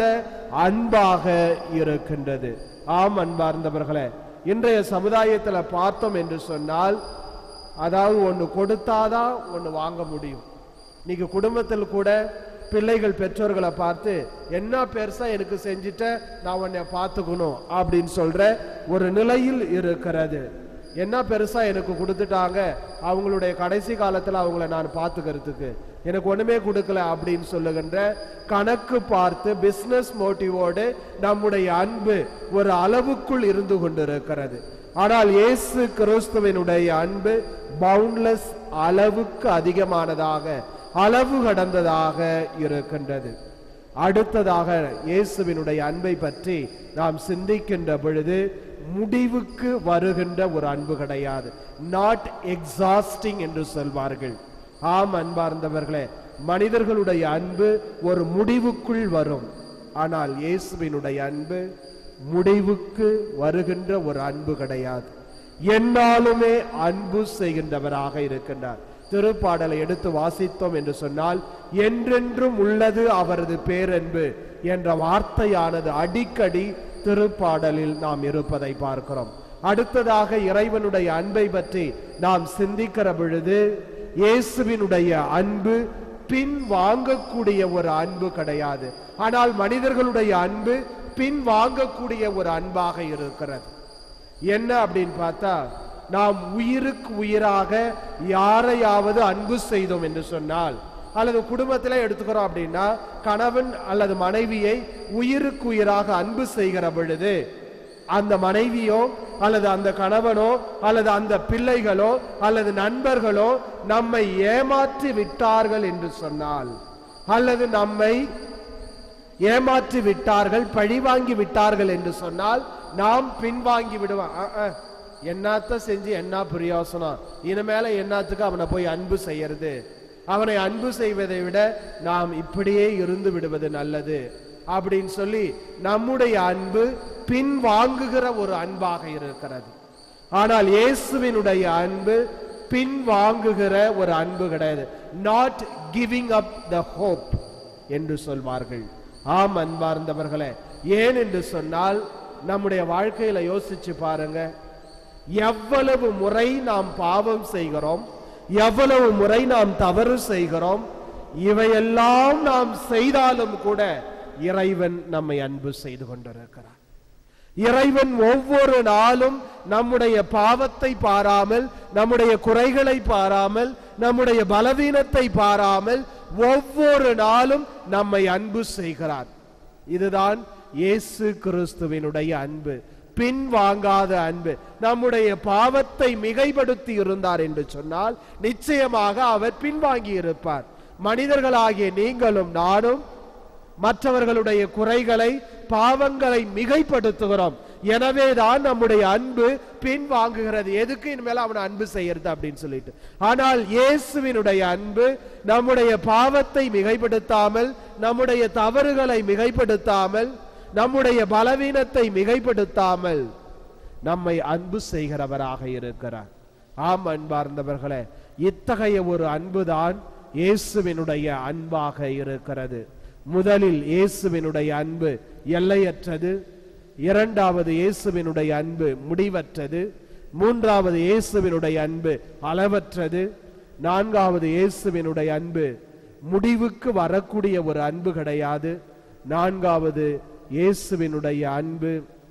அன்பாக இருக்கின்றது ஆம் அன்பார்ந்தவர்களே இன்றைய சமுதாயத்துல பார்த்தோம் என்று சொன்னால் அதாவது ஒன்று கொடுத்தாதான் ஒன்று வாங்க முடியும் இன்னைக்கு குடும்பத்தில் கூட பிள்ளைகள் பெற்றோர்களை பார்த்து என்ன பெருசா எனக்கு செஞ்சுட்ட நான் உன்னை பார்த்துக்கணும் அப்படின்னு சொல்ற ஒரு நிலையில் இருக்கிறது என்ன பெருசா எனக்கு கொடுத்துட்டாங்க அவங்களுடைய கடைசி காலத்துல அவங்கள நான் பார்த்துக்கிறதுக்கு எனக்கு ஒண்ணுமே கொடுக்கல அப்படின்னு சொல்லுகின்ற கணக்கு பார்த்து பிசினஸ் மோட்டிவோடு நம்முடைய அன்பு ஒரு அளவுக்குள் இருந்து கொண்டிருக்கிறது ஆனால் இயேசு கிறிஸ்துவினுடைய அன்பு பவுண்ட்லெஸ் அளவுக்கு அதிகமானதாக அளவு கடந்ததாக இருக்கின்றது அடுத்ததாக இயேசுவினுடைய அன்பை பற்றி நாம் சிந்திக்கின்ற பொழுது முடிவுக்கு வருகின்ற ஒரு அன்பு கிடையாது நாட் எக்ஸாஸ்டிங் என்று சொல்வார்கள் ஆம் அன்பார்ந்தவர்களே மனிதர்களுடைய அன்பு ஒரு முடிவுக்குள் வரும் ஆனால் இயேசுவினுடைய அன்பு முடிவுக்கு வருகின்ற ஒரு அன்பு கிடையாது என்னாலுமே அன்பு செய்கின்றவராக இருக்கின்றார் திருப்பாடலை எடுத்து வாசித்தோம் என்று சொன்னால் என்றென்றும் உள்ளது அவரது பேரன்பு என்ற வார்த்தையானது அடிக்கடி திருப்பாடலில் நாம் இருப்பதை பார்க்கிறோம் அடுத்ததாக இறைவனுடைய அன்பை பற்றி நாம் சிந்திக்கிற பொழுது இயேசுவினுடைய அன்பு பின் வாங்கக்கூடிய ஒரு அன்பு கிடையாது ஆனால் மனிதர்களுடைய அன்பு பின் வாங்கக்கூடிய ஒரு அன்பாக இருக்கிறது என்ன அப்படின்னு பார்த்தா நாம் உயிருக்கு உயிராக யாரையாவது அன்பு செய்தோம் என்று சொன்னால் அல்லது குடும்பத்திலே எடுத்துக்கிறோம் அப்படின்னா கணவன் அல்லது மனைவியை உயிருக்கு உயிராக அன்பு செய்கிற பொழுது அந்த மனைவியோ அல்லது அந்த கணவனோ அல்லது அந்த பிள்ளைகளோ அல்லது நண்பர்களோ நம்மை ஏமாற்றி விட்டார்கள் என்று சொன்னால் அல்லது நம்மை ஏமாற்றி விட்டார்கள் பழிவாங்கி விட்டார்கள் என்று சொன்னால் நாம் பின்வாங்கி விடுவோம் அஹ், அஹ், என்னத்த செஞ்சு என்ன பிரயோசனம் இனிமேல என்னத்துக்கு அவனை போய் அன்பு செய்யறது அவனை அன்பு செய்வதை விட நாம் இப்படியே இருந்து விடுவது நல்லது அப்படின்னு சொல்லி நம்முடைய அன்பு பின் வாங்குகிற ஒரு அன்பாக இருக்கிறது ஆனால் இயேசுவினுடைய அன்பு பின் வாங்குகிற ஒரு அன்பு கிடையாது not giving up the hope என்று சொல்வார்கள் ஆம் அன்பார்ந்தவர்களே ஏன் என்று சொன்னால் நம்முடைய வாழ்க்கையில யோசிச்சு பாருங்க எவ்வளவு முறை நாம் பாவம் செய்கிறோம் எவ்வளவு முறை நாம் தவறு செய்கிறோம் இவையெல்லாம் நாம் செய்தாலும் கூட இறைவன் நம்மை அன்பு செய்து கொண்டிருக்கிறார் இறைவன் ஒவ்வொரு நாளும் நம்முடைய பாவத்தை பாராமல் நம்முடைய குறைகளை பாராமல் நம்முடைய பலவீனத்தை பாராமல் ஒவ்வொரு நாளும் நம்மை அன்பு செய்கிறார் இதுதான் இயேசு கிறிஸ்துவினுடைய அன்பு பின் வாங்காத அன்பு நம்முடைய பாவத்தை மிகைப்படுத்தி இருந்தார் என்று சொன்னால் நிச்சயமாக அவர் பின்வாங்கி இருப்பார் மனிதர்களாகிய நீங்களும் நானும் மற்றவர்களுடைய குறைகளை பாவங்களை மிகைப்படுத்துகிறோம் எனவேதான் நம்முடைய அன்பு பின் வாங்குகிறது எதுக்கு இனிமேல் அவனை அன்பு செய்யறது அப்படின்னு சொல்லிட்டு ஆனால் இயேசுவினுடைய அன்பு நம்முடைய பாவத்தை மிகைப்படுத்தாமல் நம்முடைய தவறுகளை மிகைப்படுத்தாமல் நம்முடைய பலவீனத்தை மிகைப்படுத்தாமல் நம்மை அன்பு செய்கிறவராக இருக்கிறார் ஆம் அன்பார்ந்தவர்களே இத்தகைய ஒரு அன்புதான் இயேசுவினுடைய அன்பாக இருக்கிறது முதலில் இயேசுவினுடைய அன்பு எல்லையற்றது இரண்டாவது இயேசுவினுடைய அன்பு முடிவற்றது மூன்றாவது இயேசுவினுடைய அன்பு அளவற்றது நான்காவது இயேசுவினுடைய அன்பு முடிவுக்கு வரக்கூடிய ஒரு அன்பு கிடையாது நான்காவது இயேசுவினுடைய அன்பு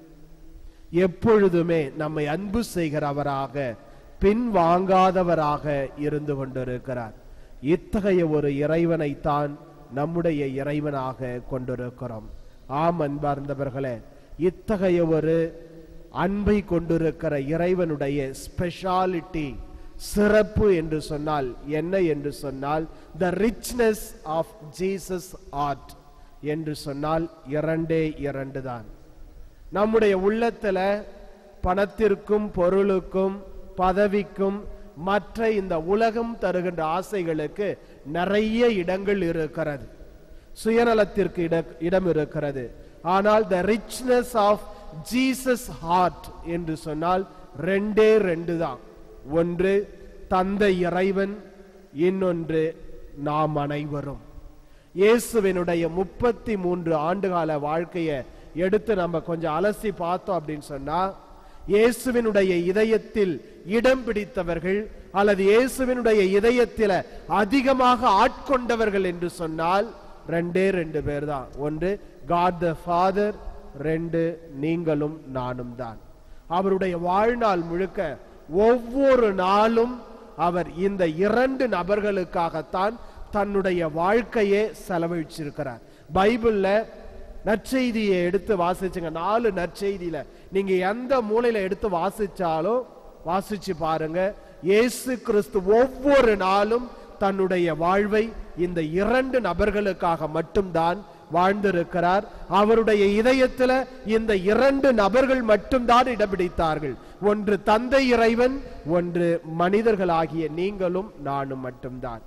எப்பொழுதுமே நம்மை அன்பு செய்கிறவராக பின் வாங்காதவராக இருந்து கொண்டிருக்கிறார் இத்தகைய ஒரு இறைவனைத்தான் நம்முடைய இறைவனாக கொண்டிருக்கிறோம் ஆம் அன்பார்ந்தவர்களே இத்தகைய ஒரு அன்பை கொண்டிருக்கிற இறைவனுடைய ஸ்பெஷாலிட்டி சிறப்பு என்று சொன்னால் என்ன என்று சொன்னால் the richness of Jesus heart என்று சொன்னால் இரண்டே இரண்டு தான் நம்முடைய உள்ளத்துல பணத்திற்கும் பொருளுக்கும் பதவிக்கும் மற்ற இந்த உலகம் தருகின்ற ஆசைகளுக்கு நிறைய இடங்கள் இருக்கிறது சுயநலத்திற்கு இட இடம் இருக்கிறது ஆனால் the richness of Jesus heart என்று சொன்னால் ரெண்டே ரெண்டு தான் ஒன்று தந்தை இறைவன் இன்னொன்று நாம் அனைவரும் இயேசுவினுடைய முப்பத்தி மூன்று ஆண்டுகால வாழ்க்கையை எடுத்து நம்ம கொஞ்சம் அலசி பார்த்தோம் அப்படின்னு சொன்னா இயேசுவினுடைய இதயத்தில் இடம் பிடித்தவர்கள் அல்லது இயேசுவினுடைய இதயத்தில் அதிகமாக ஆட்கொண்டவர்கள் என்று சொன்னால் ரெண்டே ரெண்டு பேர் தான் ஒன்று காட் த ஃபாதர் ரெண்டு நீங்களும் நானும் தான் அவருடைய வாழ்நாள் முழுக்க ஒவ்வொரு நாளும் அவர் இந்த இரண்டு நபர்களுக்காகத்தான் தன்னுடைய வாழ்க்கையே செலவழிச்சிருக்கிறார் பைபிள்ல நற்செய்தியை எடுத்து வாசிச்சுங்க நாலு நற்செய்தியில நீங்க எந்த மூலையில எடுத்து வாசிச்சாலும் வாசிச்சு பாருங்க இயேசு கிறிஸ்து ஒவ்வொரு நாளும் தன்னுடைய வாழ்வை இந்த இரண்டு நபர்களுக்காக மட்டும்தான் வாழ்ந்திருக்கிறார் அவருடைய இதயத்துல இந்த இரண்டு நபர்கள் மட்டும்தான் இடம் பிடித்தார்கள் ஒன்று தந்தை இறைவன் ஒன்று மனிதர்களாகிய நீங்களும் நானும் மட்டும்தான்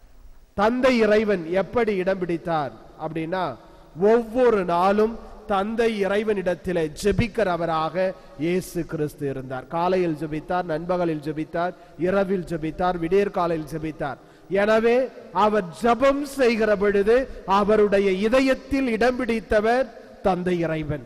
தந்தை இறைவன் எப்படி இடம் பிடித்தார் அப்படின்னா ஒவ்வொரு நாளும் தந்தை இறைவனிடத்திலே ஜெபிக்கிறவராக இயேசு கிறிஸ்து இருந்தார் காலையில் ஜெபித்தார் நண்பகலில் ஜெபித்தார் இரவில் ஜெபித்தார் விடியற் காலையில் ஜெபித்தார் எனவே அவர் ஜெபம் செய்கிற பொழுது அவருடைய இதயத்தில் இடம் பிடித்தவர் தந்தை இறைவன்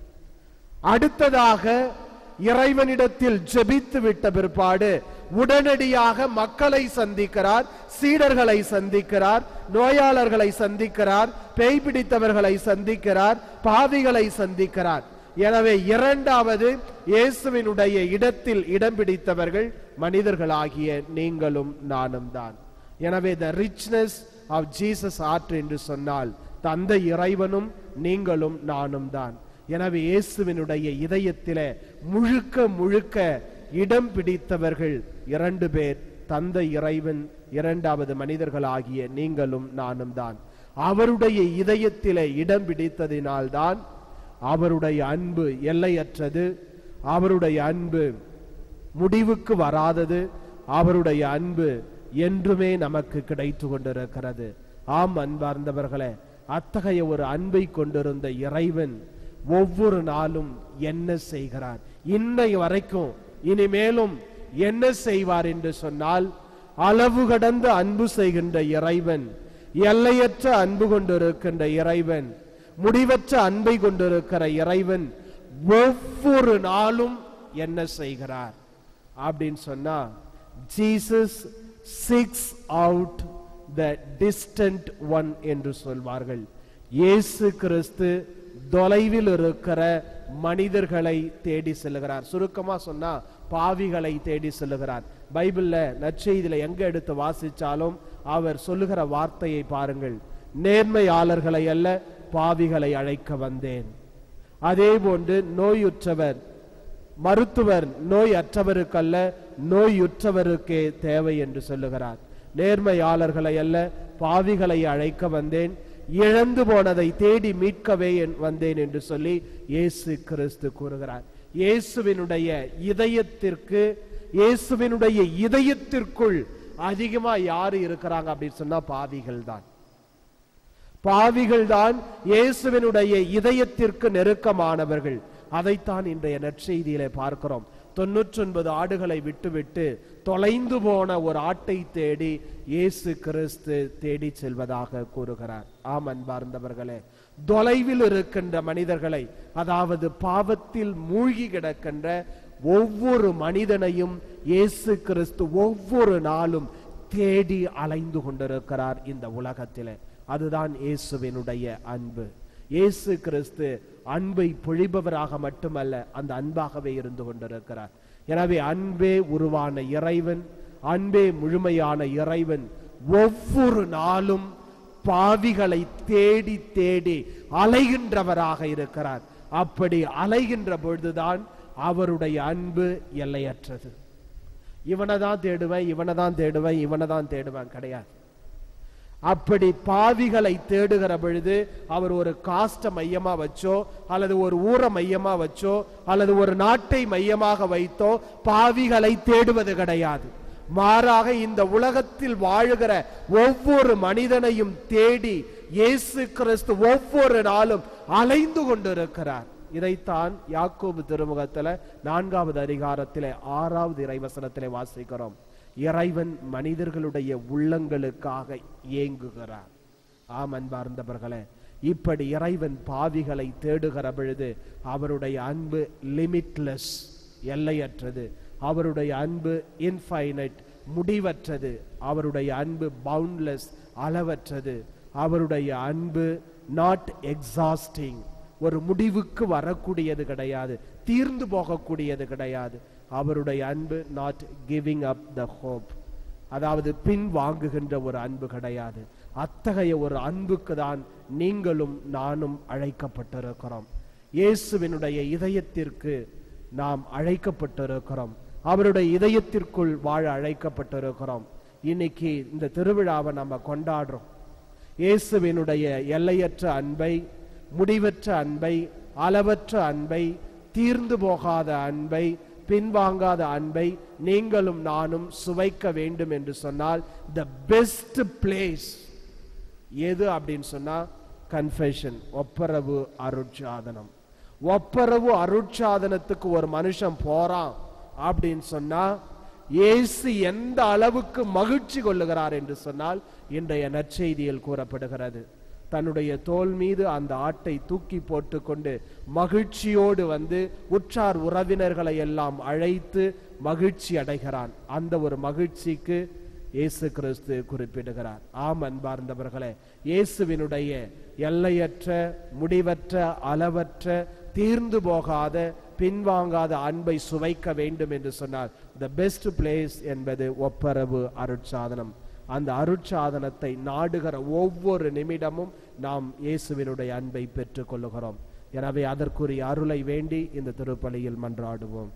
அடுத்ததாக இறைவனிடத்தில் ஜெபித்து விட்ட பிற்பாடு உடனடியாக மக்களை சந்திக்கிறார் சீடர்களை சந்திக்கிறார் நோயாளர்களை சந்திக்கிறார் பேய் பிடித்தவர்களை சந்திக்கிறார் பாவிகளை சந்திக்கிறார் எனவே இரண்டாவது இயேசுவினுடைய இடத்தில் இடம் பிடித்தவர்கள் மனிதர்களாகிய நீங்களும் நானும் தான் எனவே the richness of Jesus heart என்று சொன்னால் தந்தை இறைவனும் நீங்களும் நானும் தான் எனவே இயேசுவினுடைய இதயத்திலே முழுக்க முழுக்க இடம் பிடித்தவர்கள் இரண்டு பேர் தந்தை இறைவன் இரண்டாவது மனிதர்களாகிய நீங்களும் நானும் தான் அவருடைய இதயத்திலே இடம் பிடித்ததினால்தான் அவருடைய அன்பு எல்லையற்றது அவருடைய அன்பு முடிவுக்கு வராதது அவருடைய அன்பு என்றுமே நமக்கு கிடைத்து கொண்டிருக்கிறது ஆம் அன்பார்ந்தவர்களே அத்தகைய ஒரு அன்பை கொண்டிருந்த இறைவன் ஒவ்வொரு நாளும் என்ன செய்கிறார் இன்னை வரைக்கும் இனிமேலும் என்ன செய்வார் என்று சொன்னால் அளவு கடந்த அன்பு செய்கின்ற இறைவன் எல்லையற்ற அன்பு கொண்டிருக்கின்ற இறைவன் முடிவற்ற அன்பை கொண்டிருக்கிற இறைவன் ஒவ்வொரு நாளும் என்ன செய்கிறார் அப்படின்னு சொன்னா Jesus seeks out the distant one என்று சொல்வார்கள் இயேசு கிறிஸ்து தொலைவில் இருக்கிற மனிதர்களை தேடி செல்லுகிறார் சுருக்கமா சொன்னா பாவிகளை தேடி செல்லுகிறார் பைபிள்ல நற்செய்தியில எங்க எடுத்து வாசிச்சாலும் அவர் சொல்லுகிற வார்த்தையை பாருங்கள் நேர்மையாளர்களை அல்ல பாவிகளை அழைக்க வந்தேன் அதே போன்று நோயுற்றவர் மருத்துவர் நோய் அற்றவருக்கல்ல நோயுற்றவருக்கே தேவை என்று சொல்லுகிறார் நேர்மையாளர்களை அல்ல பாவிகளை அழைக்க வந்தேன் இழந்து போனதை தேடி மீட்கவே என்- வந்தேன் என்று சொல்லி இயேசு கிறிஸ்து கூறுகிறார் இயேசுவினுடைய இதயத்திற்கு இயேசுவினுடைய இதயத்திற்குள் அதிகமா யாரு இருக்கிறாங்க அப்படின்னு சொன்னா பாவிகள் தான் பாவிகள் தான் இயேசுவினுடைய இதயத்திற்கு நெருக்கமானவர்கள் அதைத்தான் இன்றைய நற்செய்தியிலே பார்க்கிறோம் தொண்ணூற்றி ஒன்பது ஆடுகளை விட்டுவிட்டு தொலைந்து போன ஒரு ஆட்டை தேடி இயேசு கிறிஸ்து தேடி செல்வதாக கூறுகிறார் ஆம் அன்பார்ந்தவர்களே தொலைவில் இருக்கின்ற மனிதர்களை அதாவது பாவத்தில் மூழ்கி கிடக்கின்ற ஒவ்வொரு மனிதனையும் இயேசு கிறிஸ்து ஒவ்வொரு நாளும் தேடி அலைந்து கொண்டிருக்கிறார் இந்த உலகத்திலே அதுதான் இயேசுவினுடைய அன்பு இயேசு கிறிஸ்து அன்பை பொழிபவராக மட்டுமல்ல அந்த அன்பாகவே இருந்து கொண்டிருக்கிறார் எனவே அன்பே உருவான இறைவன் அன்பே முழுமையான இறைவன் ஒவ்வொரு நாளும் பாவிகளை தேடி தேடி அலைகின்றவராக இருக்கிறார் அப்படி அலைகின்ற பொழுதுதான் அவருடைய அன்பு எல்லையற்றது இவனை தான் தேடுவேன் இவனை தான் தேடுவேன் இவனை தான் தேடுவேன் கிடையாது அப்படி பாவிகளை தேடுகிற பொழுது அவர் ஒரு காஸ்ட மையமா வச்சோ அல்லது ஒரு ஊரை மையமா வச்சோ அல்லது ஒரு நாட்டை மையமாக வைத்தோ பாவிகளை தேடுவது கிடையாது மாறாக இந்த உலகத்தில் வாழுகிற ஒவ்வொரு மனிதனையும் தேடி இயேசு கிறிஸ்து ஒவ்வொரு நாளும் அலைந்து கொண்டிருக்கிறார் இதைத்தான் யாக்கோபு திருமுகத்துல நான்காவது அதிகாரத்திலே ஆறாவது இறைவசனத்திலே வாசிக்கிறோம் இறைவன் மனிதர்களுடைய உள்ளங்களுக்காக ஏங்குகிறார் ஆம் அன்பார்ந்தவர்களே இப்படி இறைவன் பாவிகளை தேடுகிற பொழுது அவருடைய அன்பு லிமிட்லெஸ் எல்லையற்றது அவருடைய அன்பு இன்ஃபைனைட் முடிவற்றது அவருடைய அன்பு பவுண்ட்லெஸ் அளவற்றது அவருடைய அன்பு நாட் எக்ஸாஸ்டிங் ஒரு முடிவுக்கு வரக்கூடியது கிடையாது தீர்ந்து போகக்கூடியது கிடையாது அவருடைய அன்பு not giving up the hope அதாவது பின் வாங்குகின்ற ஒரு அன்பு கிடையாது அத்தகைய ஒரு அன்புக்கு தான் நீங்களும் நானும் அழைக்கப்பட்டிருக்கிறோம் இயேசுவினுடைய இதயத்திற்கு நாம் அழைக்கப்பட்டிருக்கிறோம் அவருடைய இதயத்திற்குள் வாழ அழைக்கப்பட்டிருக்கிறோம் இன்னைக்கு இந்த திருவிழாவை நம்ம கொண்டாடுறோம் இயேசுவினுடைய எல்லையற்ற அன்பை முடிவற்ற அன்பை அளவற்ற அன்பை தீர்ந்து போகாத அன்பை பின்வாங்காத அன்பை நீங்களும் நானும் சுவைக்க வேண்டும் என்று சொன்னால் த பெஸ்ட் பிளேஸ் எது அப்படின்னு சொன்னா கன்ஃபெஷன் ஒப்பரவு அருட்சாதனம் ஒப்பரவு அருட்சாதனத்துக்கு ஒரு மனுஷன் போறான் அப்படின்னு சொன்னா இயேசு எந்த அளவுக்கு மகிழ்ச்சி கொள்ளுகிறார் என்று சொன்னால் இன்றைய நற்செய்தியில் கூறப்படுகிறது தன்னுடைய தோல் மீது அந்த ஆட்டை தூக்கி போட்டுக்கொண்டு மகிழ்ச்சியோடு வந்து உற்றார் உறவினர்களை எல்லாம் அழைத்து மகிழ்ச்சி அடைகிறான் அந்த ஒரு மகிழ்ச்சிக்கு இயேசு கிறிஸ்து குறிப்பிடுகிறார் ஆம் அன்பார்ந்தவர்களே இயேசுவினுடைய எல்லையற்ற முடிவற்ற அளவற்ற தீர்ந்து போகாத பின்வாங்காத அன்பை சுவைக்க வேண்டும் என்று சொன்னார் த பெஸ்ட் பிளேஸ் என்பது ஒப்பரவு அருட்சாதனம் அந்த அருட்சாதனத்தை நாடுகிற ஒவ்வொரு நிமிடமும் நாம் இயேசுவினுடைய அன்பை பெற்றுக் கொள்ளுகிறோம் எனவே அதற்குரிய அருளை வேண்டி இந்த திருப்பலியில் மன்றாடுவோம்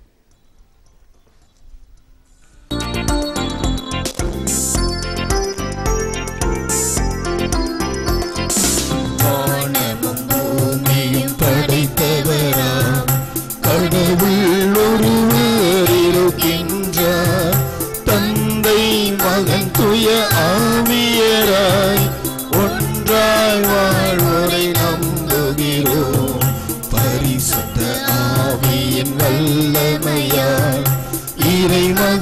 வானமும் பூமியும் படைத்தவராம் கடவுள் ஒருவர் இருக்கின்றார் தந்தை மகன் துய ஆவியராய் ஒன்றாய் வா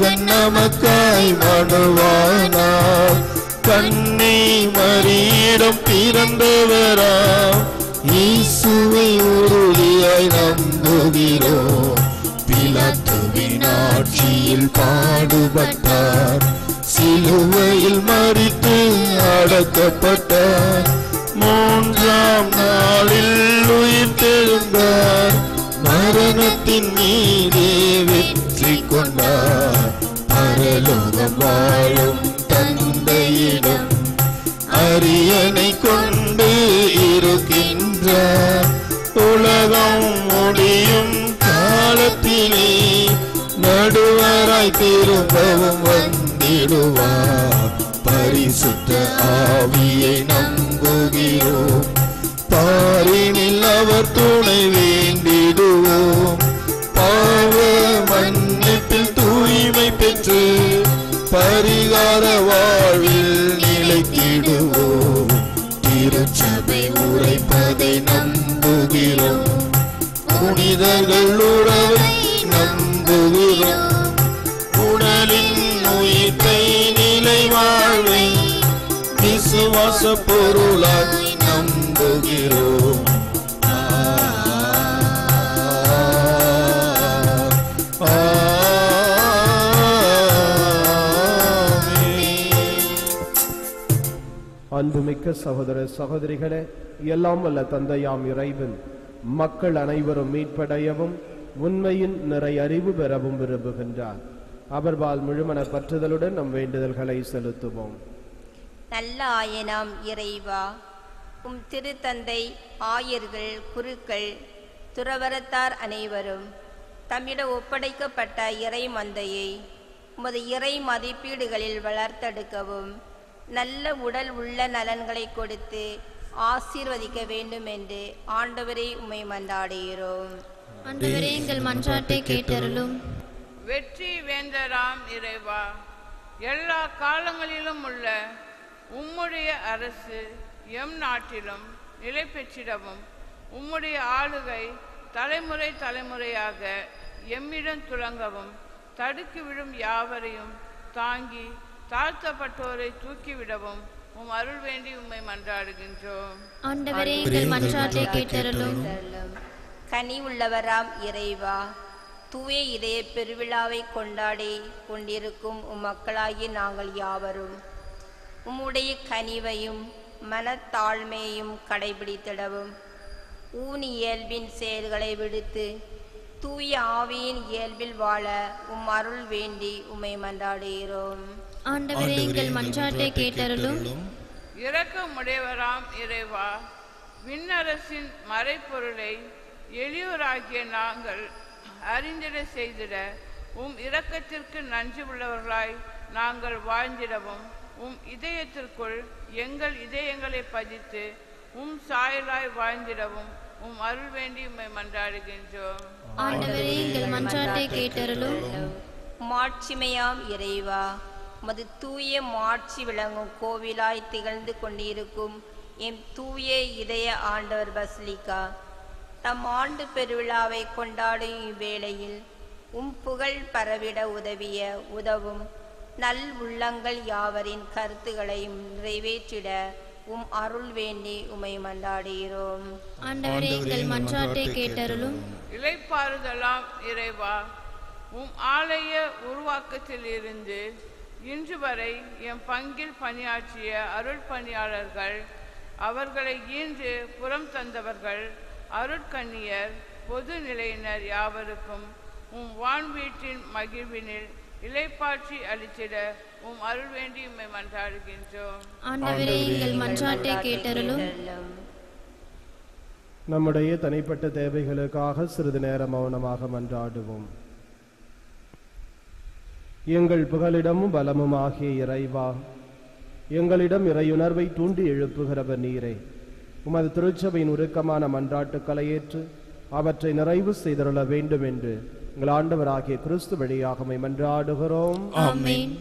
தேவன் நமக்காய் மனுவானார் கண்ணை மறியிடம் பிறந்தவராம் இயேசுவை உறுதியாய் நம்புகிறோம் பிலாத்துவின் ஆட்சியில் பாடுபட்டார் சிலுவையில் மறித்து அடக்கப்பட்டார் மூன்றாம் நாளில் உயிர் தெழுந்தார் மரணத்தின் மீதே வெற்றி கொண்டார் பரலோகம் வாழும் தந்தையிடம் அரியணை கொண்டு இருக்கின்றார் உலகம் முடியும் காலத்திலே நடுவராய் திரும்பவும் வந்திடுவார் பரிசுத்த ஆவியை நம்புகிறோம் பாரினில் அவர் துணை வேண்டிடுவோம் பாவ மன்னிப்பில் தூய்மை பெற்று பரிகார வாழ்வில் நிலைத்திடுவோம் திருச்சபை உரைப்பதை நம்புகிறோம் புனிதர்கள் உறவை நம்புகிறோம் உடலின் உயிர்த்தை நிலை வாழ்வை விசுவாச பொருளாய் நம்புகிறோம் அன்புமிக்க சகோதர சகோதரிகளே எல்லாம் வல்ல தந்தையாம் இறைவன் மக்கள் அனைவரும் மீட்படையவும் உண்மையின் நிறை அறிவு பெறவும் விரும்புகின்றார் அவர்பால் முழுமன பற்றுதலுடன் நம் வேண்டுதல்களை செலுத்துவோம் நல்ல ஆயனாம் இறைவா உம் திருத்தந்தை ஆயர்கள் குருக்கள் துறவரத்தார் அனைவரும் தம்மிடம் ஒப்படைக்கப்பட்ட இறை மந்தையை உமது இறை மதிப்பீடுகளில் வளர்த்தெடுக்கவும் நல்ல உடல் உள்ள நலன்களை கொடுத்து ஆசீர்வதிக்க வேண்டும் என்று ஆண்டவரை உம்மை மன்றாடுகிறோம் ஆண்டவரே எங்கள் மன்றாட்டை கேட்டருளும் வெற்றி வேந்தராம் இறைவா எல்லா காலங்களிலும் உள்ள உம்முடைய அரசு எம் நாட்டிலும் நிலை பெற்றிடவும் உம்முடைய ஆளுகை தலைமுறை தலைமுறையாக எம்மிடம் துலங்கவும் தடுக்கி விடும் யாவரையும் தாங்கி தாழ்த்தப்பட்டோரை தூக்கிவிடவும் உம் அருள் வேண்டி உம்மை மன்றாடுகின்றோம் ஆண்டவரே எங்கள் மன்றாட்டை கேட்டருளும் கனி உள்ளவராம் இறைவா தூய இதய பெருவிழாவை கொண்டாடி கொண்டிருக்கும் உம் மக்களாகிய நாங்கள் யாவரும் உம்முடைய கனிவையும் மனத்தாழ்மையையும் கடைபிடித்திடவும் ஊன் இயல்பின் செயல்களை விடுத்து தூய ஆவியின் இயல்பில் வாழ உம் அருள் வேண்டி உம்மை மன்றாடுகிறோம் ஆண்டவரே எங்கள் மன்றாட்டை கேட்டருளும் இரக்கமுடையவராம் இறைவா விண்ணரசின் மறைப்பொருளை எளியோராகிய நாங்கள் அறிந்திட செய்திட உம் இரக்கத்திற்கு நன்றி உள்ளவர்களாய் நாங்கள் வாழ்ந்திடவும் உம் இதயத்திற்குள் எங்கள் இதயங்களை பதித்து உம் சாயலாய் வாழ்ந்திடவும் உம் அருள் வேண்டி உம்மை மன்றாடுகின்றோம் ஆண்டவரே எங்கள் மன்றாட்டை கேட்டருளும் மாட்சிமையாம் இறைவா மது தூய மாட்சி விளங்கும் கோவிலாய் திகழ்ந்து கொண்டிருக்கும் எம் தூய இதய ஆண்டவர் பஸ்லிகா தம் ஆண்டு பெருவிழாவை கொண்டாடும் இவ்வேளையில் உம் புகழ் பரவிட உதவிய உதவும் நல் உள்ளங்கள் யாவரின் கருத்துகளையும் நிறைவேற்றிட உம் அருள் வேண்டி உமை மன்றாடுகிறோம் ஆண்டவரே எங்கள் மன்றாட்டை கேட்டருளும் இளைப்பாறுதலாம் இறைவா உம் ஆலய உருவாக்கத்தில் இருந்து இன்று வரை என் பங்கில் பணியாற்றிய அருள் பணியாளர்கள் அவர்களை ஈன்று புறம் தந்தவர்கள் அருட்கண்ணியர் பொது நிலையினர் யாவருக்கும் உம் வான் வீட்டின் மகிழ்வினில் இலைப்பாற்றி அளித்திட உம் அருள் வேண்டி உம்மை மன்றாடுகின்றோம் ஆண்டவரே எங்கள் மன்றாட்டை கேட்டருளும் நம்முடைய தனிப்பட்ட தேவைகளுக்காக சிறிது நேரம் மௌனமாக மன்றாடுவோம் எங்கள் புகலிடமும் பலமும் ஆகிய இறைவா எங்களிடம் இறையுணர்வை தூண்டி எழுப்புகிறவர் நீரே உமது திருச்சபையின் உருக்கமான மன்றாட்டுக்களை ஏற்று அவற்றை நிறைவு செய்தருள வேண்டும் என்று எங்கள் ஆண்டவராகிய கிறிஸ்து வழியாக உம்மை மன்றாடுகிறோம் ஆமென்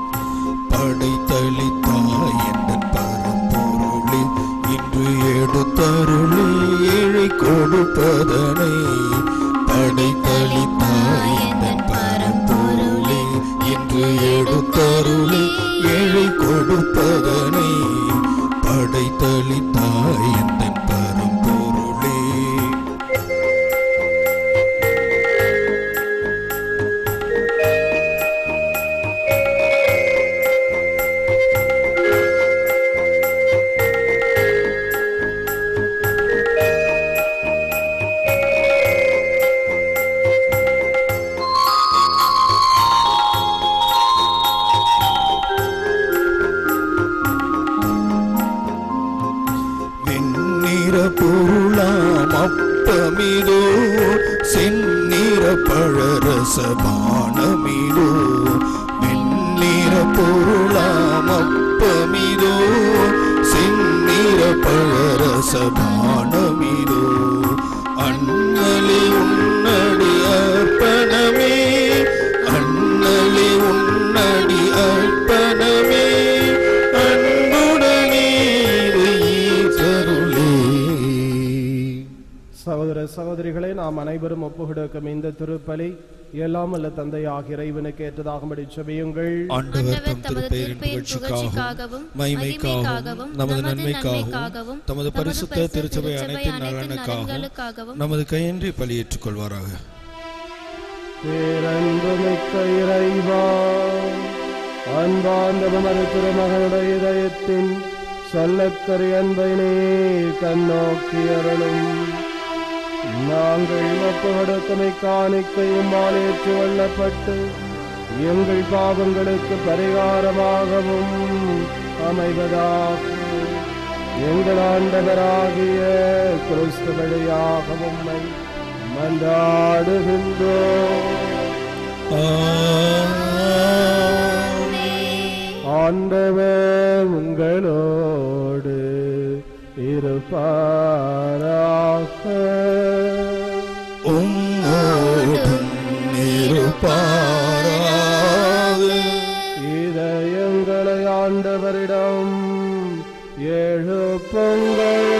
படைத்தளித்தாய் என்ற பரம்பொருளே இன்று எடுத்த எடுத்தருளி ஏழை கொடுப்பதனை படைத்தளித்தாய் எந்தன் பரம்பொருளே இன்று எடுத்தருளி ஏழை கொடுப்பதனை படைத்தளித்தாய் எந்தன் பரம்பொருளே வெண்ணிற பொருளாம் அப்பமிதோ செந்நிற பழரசபானமிதோ வெண்ணிற பொருளாம் அப்பமிதோ செந்நிற பழரசபானமிதோ அண்ணலி உன்னடி அர்ப்பணமே அண்ணலி உன்னடி அர்ப்பணமே அன்புடனே தருளே சகோதர சகோதரிகளே நாம் அனைவரும் ஒப்புக்கொடுக்கும் இந்த திருப்பலி எல்லாம் அல்ல தந்தையாக இறைவனுக்கு ஏற்றதாகும்படி செபியுங்கள் ஆண்டவர் தம் திருப்பெயரின் புகழ்ச்சிக்காகவும் மகிமைக்காகவும் நமது நன்மைக்காகவும் தமது பரிசுத்த திருச்சபை அனைத்தின் நலனுக்காகவும் நமது கையின்றி பலியேற்றுக் கொள்வாராக பேரன்புமிக்க இறைவா அன்பார்ந்தவமது திருமகனுடைய இதயத்தின் சொல்லக்கரி அன்பை நீ கண்ணோக்கி அருளும் நாங்கள் ஒப்புக்கொடுக்கும் இக்காணிக்கையும் ஏற்று கொள்ளப்பட்டு எங்கள் பாவங்களுக்கு பரிகாரமாகவும் அமைவதாக எங்கள் ஆண்டவராகிய கிறிஸ்து வழியாக உம்மை மன்றாடுகின்றோம் ஆண்டவர் உங்களோடு இருப்பாராக உம்மோடும் இருப்பாராக இதயங்களை ஆண்டவரிடம் எழுப்புங்கள்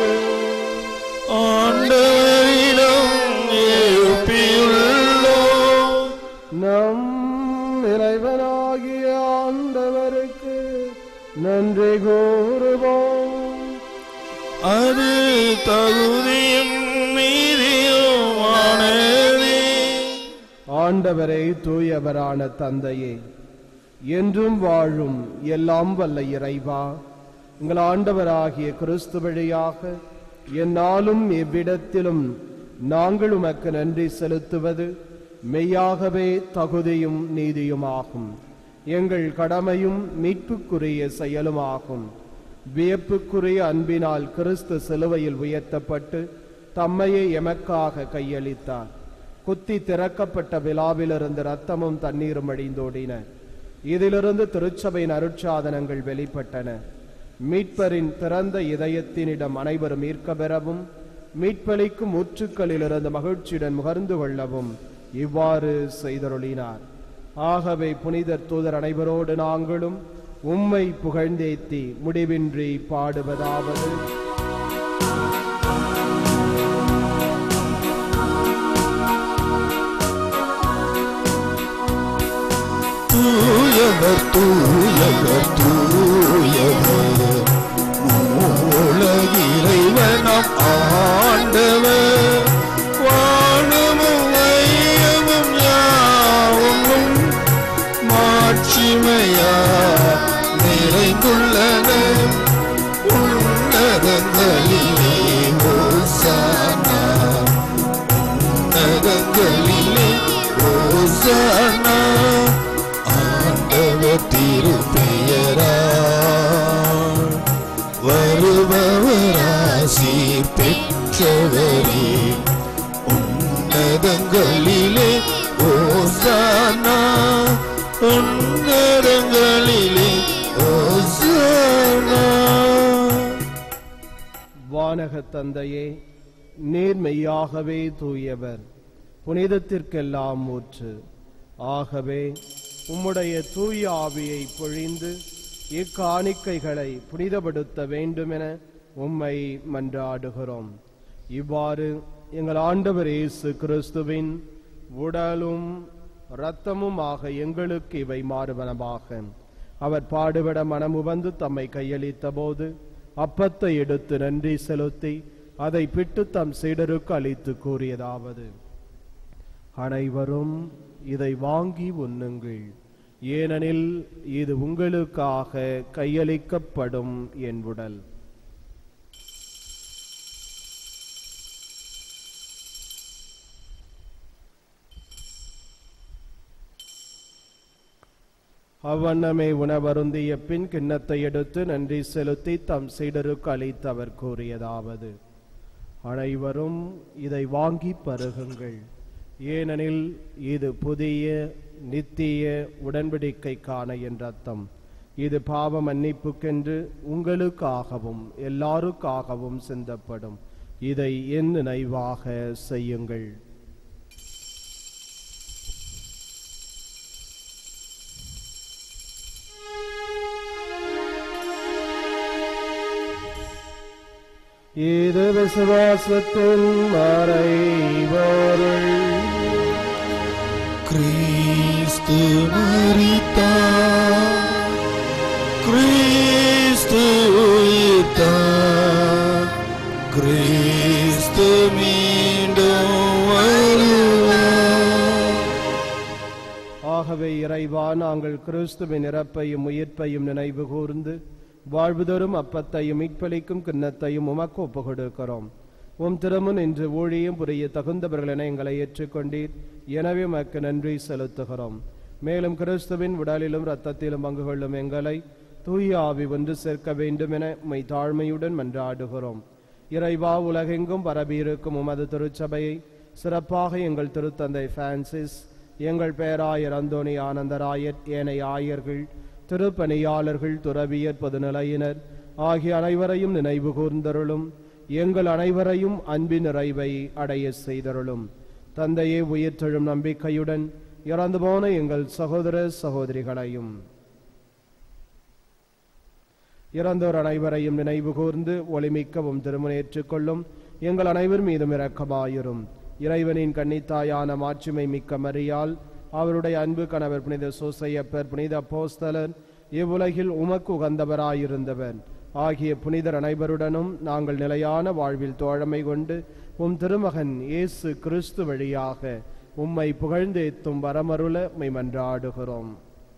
ஆண்டவரிடம் எழுப்பியுள்ளோம் நம் இறைவனாகிய ஆண்டவருக்கு நன்றி கூறுவோம் அது தகுதியும் நீதியுமானதே ஆண்டவரை தூயவரான தந்தையே என்றும் வாழும் எல்லாம் வல்ல இறைவா எங்கள் ஆண்டவராகிய கிறிஸ்து வழியாக என்னாலும் எவ்விடத்திலும் நாங்கள் உமக்கு நன்றி செலுத்துவது மெய்யாகவே தகுதியும் நீதியுமாகும் எங்கள் கடமையும் மீட்புக்குரிய செயலுமாகும் வியப்புக்குரிய அன்பினால் கிறிஸ்து சிலுவையில் உயர்த்தப்பட்டு தம்மையே எமக்காக கையளித்தார் குத்தி திறக்கப்பட்ட விழாவிலிருந்து ரத்தமும் தண்ணீரும் அழிந்தோடின இதிலிருந்து திருச்சபையின் அருட்சாதனங்கள் வெளிப்பட்டன மீட்பரின் திறந்த இதயத்தினிடம் அனைவரும் ஈர்க்க பெறவும் மீட்பளிக்கும் ஊற்றுக்களிலிருந்து மகிழ்ச்சியுடன் முகர்ந்து கொள்ளவும் இவ்வாறு செய்தருளினார் ஆகவே புனிதர் தூதர் அனைவரோடு நாங்களும் உம்மை புகழ்ந்தேத்தி முடிவின்றி பாடுவதாவது தூயவர் தூயவர் தூயவர் மூலகிறைவனம் ஆண்டவர் வானமும் வையமும் யாவும் மாட்சிமையா நிறைந்துள்ளன உன்னதங்களிலே ஓசானா உன்னதங்களிலே ஓசானா ஆண்டவர் திருப்பெயரா வருபவராசி பெற்றவரே உன்னதங்களிலே ஓசானா உன்னதங்களிலே ஓசானா வானக தந்தையே நீர் மெய்யாகவே தூயவர் புனிதத்திற்கெல்லாம் ஊற்று ஆகவே உம்முடைய தூய ஆவியை பொழிந்து இக்காணிக்கைகளை புனிதப்படுத்த வேண்டுமென உம்மை மன்றாடுகிறோம் இவ்வாறு எங்கள் ஆண்டவர் இயேசு கிறிஸ்துவின் உடலும் இரத்தமுமாக எங்களுக்கு இவை மாறுவனமாக அவர் பாடுபட மனமு வந்து தம்மை கையளித்த போது அப்பத்தை எடுத்து நன்றி செலுத்தி அதை பிட்டு தம் சீடருக்கு அளித்து கூறியதாவது அனைவரும் இதை வாங்கி உண்ணுங்கள் ஏனெனில் இது உங்களுக்காக கையளிக்கப்படும் என் உடல் அவ்வண்ணமே உணவருந்திய பின் கிண்ணத்தை எடுத்து நன்றி செலுத்தி தம் சீடருக்கு அளித்து அவர் கூறியதாவது அனைவரும் இதை வாங்கி பருகுங்கள் ஏனெனில் இது புதிய நித்திய உடன்படிக்கைக்கான என்ற அர்த்தம் இது பாவ மன்னிப்புக்கென்று உங்களுக்காகவும் எல்லாருக்காகவும் சிந்தப்படும் இதை என் நினைவாக செய்யுங்கள் இது விசுவாசத்தின் மறைபொருள் கிறிஸ்து மரித்தார் கிறிஸ்து உயிர்த்தார் கிறிஸ்து மீண்டும் வருவார் ஆகவே இறைவா நாங்கள் கிறிஸ்துவின் இறப்பையும் உயிர்ப்பையும் நினைவு கூர்ந்து வாழ்வுதோறும் அப்பத்தையும் மீட்பளிக்கும் கிண்ணத்தையும் உமக்கு ஒப்பு கொடுக்கிறோம் உம் திருமுன் இன்று ஊழியம் புரிய தகுந்தவர்கள் என எங்களை ஏற்றுக்கொண்டீர் எனவே உமக்கு நன்றி செலுத்துகிறோம் மேலும் கிறிஸ்துவின் உடலிலும் இரத்தத்திலும் பங்கு கொள்ளும் எங்களை தூய ஆவி ஒன்று சேர்க்க வேண்டும் என உம்மை தாழ்மையுடன் மன்றாடுகிறோம் இறைவா உலகெங்கும் பரவியிருக்கும் உமது திருச்சபையை சிறப்பாக எங்கள் திருத்தந்தை பிரான்சிஸ் எங்கள் பேராயர் அந்தோணி ஆனந்தராயர் ஏனைய ஆயர்கள் திருப்பணியாளர்கள் துறவியர் பொதுநிலையினர் ஆகிய அனைவரையும் நினைவு கூர்ந்தருளும் எங்கள் அனைவரையும் அன்பின் நிறைவை அடைய செய்தருளும் தந்தையே உயிர்த்தெழும் நம்பிக்கையுடன் இறந்து போன எங்கள் சகோதர சகோதரிகளையும் இறந்தோர் அனைவரையும் நினைவு கூர்ந்து ஒளிமிக்கவும் திருமணேற்றுக் கொள்ளும் எங்கள் அனைவர் மீதும் இரக்கமாயிரும் இறைவனின் கன்னித்தாயான மாட்சிமை மிக்க மரியால் அவருடைய அன்பு கணவர் புனித சோசையப்பர் புனித அப்போஸ்தலர் இவ்வுலகில் உமக்கு உகந்தவராயிருந்தவர் ஆகிய புனிதர் அனைவருடனும் நாங்கள் நிலையான வாழ்வில் தோழமை கொண்டு உம் திருமகன் இயேசு கிறிஸ்து வழியாக உம்மை புகழ்ந்தேத்தும் வரமருள உம்மை மன்றாடுகிறோம்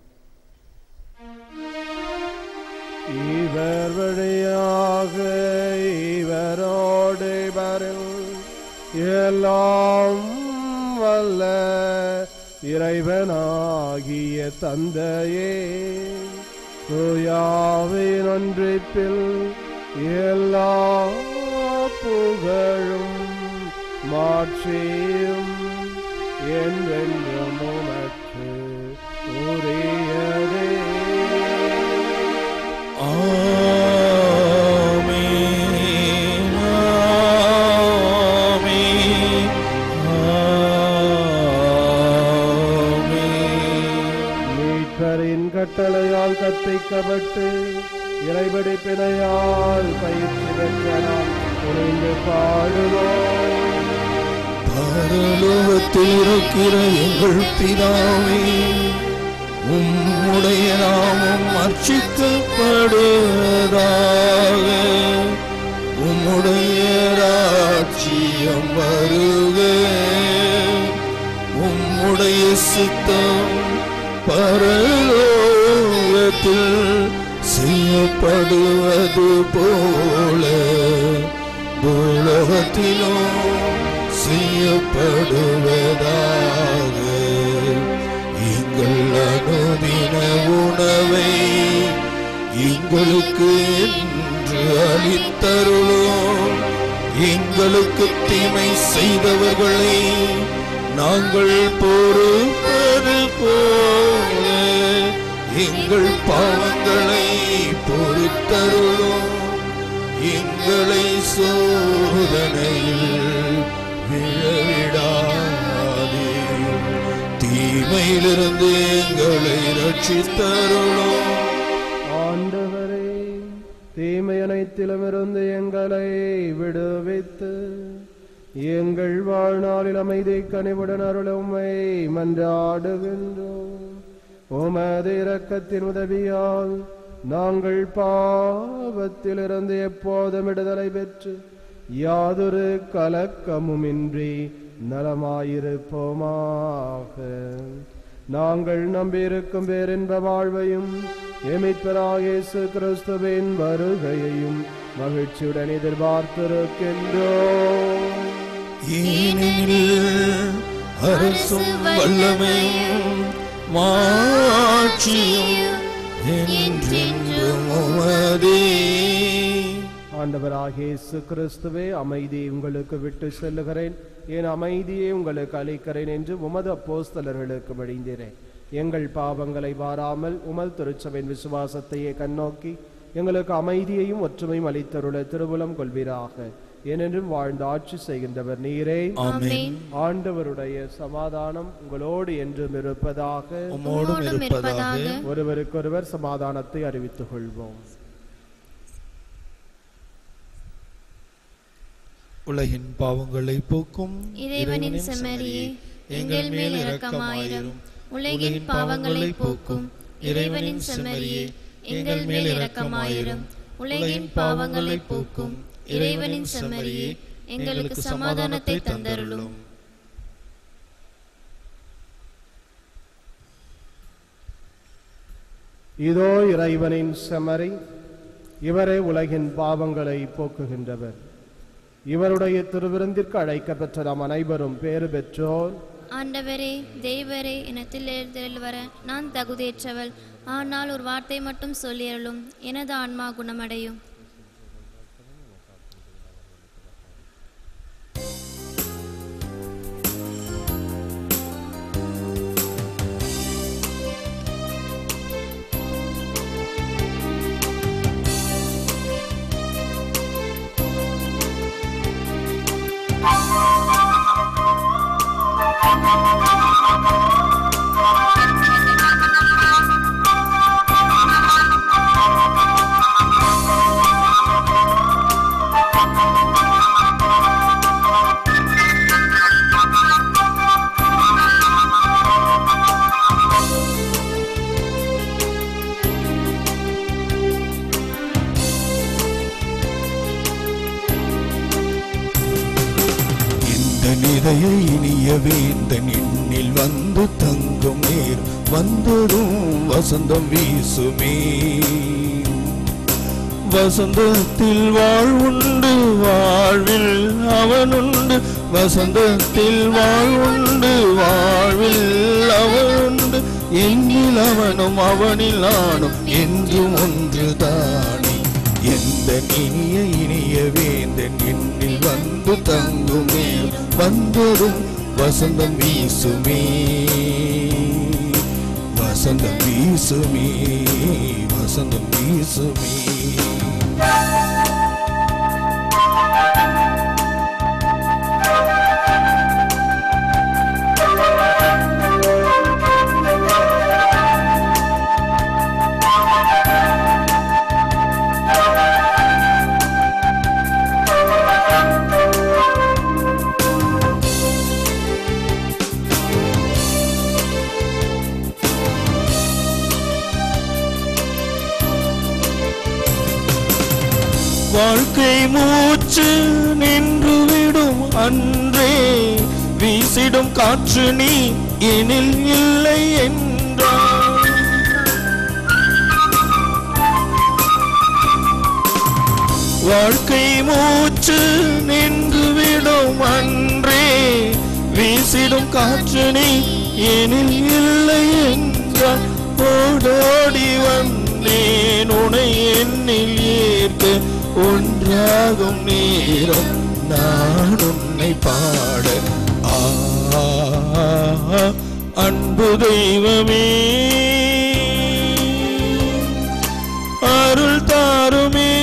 இவர் வழியாக இவரோடு இவரில் எல்லாம் வல்ல இறைவனாகிய தந்தையே தூயாவின் ஒன்றிப்பில் எல்லா புகழும் மாட்சியும் என்றென்றும் உமக்கு உரியதே ஆமென், ஆமென், ஆமென். மீட்பரின் கட்டளையால் கற்பிக்கப்பட்டு இறைபடி பிணையால் பயிற்சி பெற்ற நாம் துணிந்து பாடுவோம் பரலோகத்தில் இருக்கிற எங்கள் பிதாவே உம்முடைய நாமம் அர்ச்சிக்கப்படுவதாக உம்முடைய ராட்சியம் வருக உம்முடைய சித்தம் பரலோகத்தில் செய்யப்படுவது போல பூலோகத்திலும் செய்யப்படுவதாக எங்கள் அனுதின உணவை எங்களுக்கு என்று அளித்தருளும் எங்களுக்கு தீமை செய்தவர்களை நாங்கள் பொறுப்பது போல எங்கள் பாவங்களை பொறுத்தருளும் எங்களை சோதனையில் விழவிடாதேயும் தீமையிலிருந்து எங்களை ரட்சித்தருளும் ஆண்டவரே தீமையனை அனைத்திலுமிருந்து எங்களை விடுவித்து எங்கள் வாழ்நாளில் அமைதி கனிவுடன் அருளுமை மன்றாடுகின்றோம் உமது இரக்கத்தின் உதவியால் நாங்கள் பாவத்திலிருந்து எப்போதும் விடுதலை பெற்று யாதொரு கலக்கமுமின்றி நலமாயிருப்போமாக நாங்கள் நம்பியிருக்கும் பேரின்ப வாழ்வையும் எமிப்பராக இயேசு கிறிஸ்துவின் வருகையையும் மகிழ்ச்சியுடன் எதிர்பார்த்திருக்கின்றோம் ஏனெனில் அரசும் வல்லமையும் மாட்சியும் என்றென்றும் உமதே ஆண்டவராகிய இயேசு கிறிஸ்துவே அமைதியை உங்களுக்கு விட்டு செல்லுகிறேன் என் அமைதியை உங்களுக்கு அளிக்கிறேன் என்று உமது அப்போஸ்தலர்களுக்கு வழிந்தேன் எங்கள் பாவங்களை வாராமல் உமது திருச்சபையின் விசுவாசத்தையே கண்ணோக்கி எங்களுக்கு அமைதியையும் ஒற்றுமையும் அளித்தருள திருவுலம் கொள்வீராக ஏனென்றும் வாழ்ந்து ஆட்சி செய்கின்றவர் நீரே ஆமென் ஆண்டவருடைய சமாதானம் உங்களோடு என்றும் இருப்பதாக உம்மோடும் இருப்பதாக ஒருவருக்கொருவர் சமாதானத்தை அறிவித்துக் கொள்வோம் உலகின் பாவங்களை போக்கும் இறைவனின் செம்மறியே எங்கள் மேல் இரக்கமாயிரும் உலகின் பாவங்களை போக்கும் இறைவனின் செம்மறியே எங்கள் மேல் இரக்கமாயிரும் உலகின் பாவங்களை போக்கும் இறைவனின் செம்மறியே எங்களுக்கு சமாதானத்தை தந்தருளும் இதோ இறைவனின் செமரி இவரே உலகின் பாவங்களை போக்குகின்றவர் இவருடைய திருவிருந்திற்கு அழைக்கப்பெற்ற நாம் அனைவரும் பேறு பெற்றோர் ஆண்டவரே தெய்வரே இனத்தில் எழுந்தருள் வர நான் தகுதியற்றவள் ஆனால் ஒரு வார்த்தை மட்டும் சொல்லியருளும் எனது ஆன்மா குணமடையும் இந்த நிதைய இனிய வேந்தன் எண்ணில் வந்து தங்கும் நேர் வந்ததும் வசந்தம் வீசுமே வசந்தத்தில் வாழ்வுண்டு வாழ்வில் அவனுண்டு வசந்தத்தில் வாழ்வுண்டு வாழ்வில் அவனுண்டு என்னில் அவனும் அவனில் நானும் என்றும் ஒன்றுதானே எந்த இனிய இனிய வேந்தன் என்னில் வந்து தங்குமே வந்ததும் வசந்தம் வீசுமே வசந்தம் வீசுமே வசந்தம் வீசுமே வாழ்க்கை மூச்சு நின்றுவிடும் அன்றே வீசிடும் காற்று நீ எனில் இல்லை என்றார் வாழ்க்கை மூச்சு நின்றுவிடும் அன்றே வீசிடும் காற்று நீ எனில் இல்லை என்றார் ஓடோடி வந்தேன் உனை என்னில் ஏற்க ஒன்றாகும் நேரம் நான் உன்னை பாட ஆ அன்பு தெய்வமே அருள் தாருமே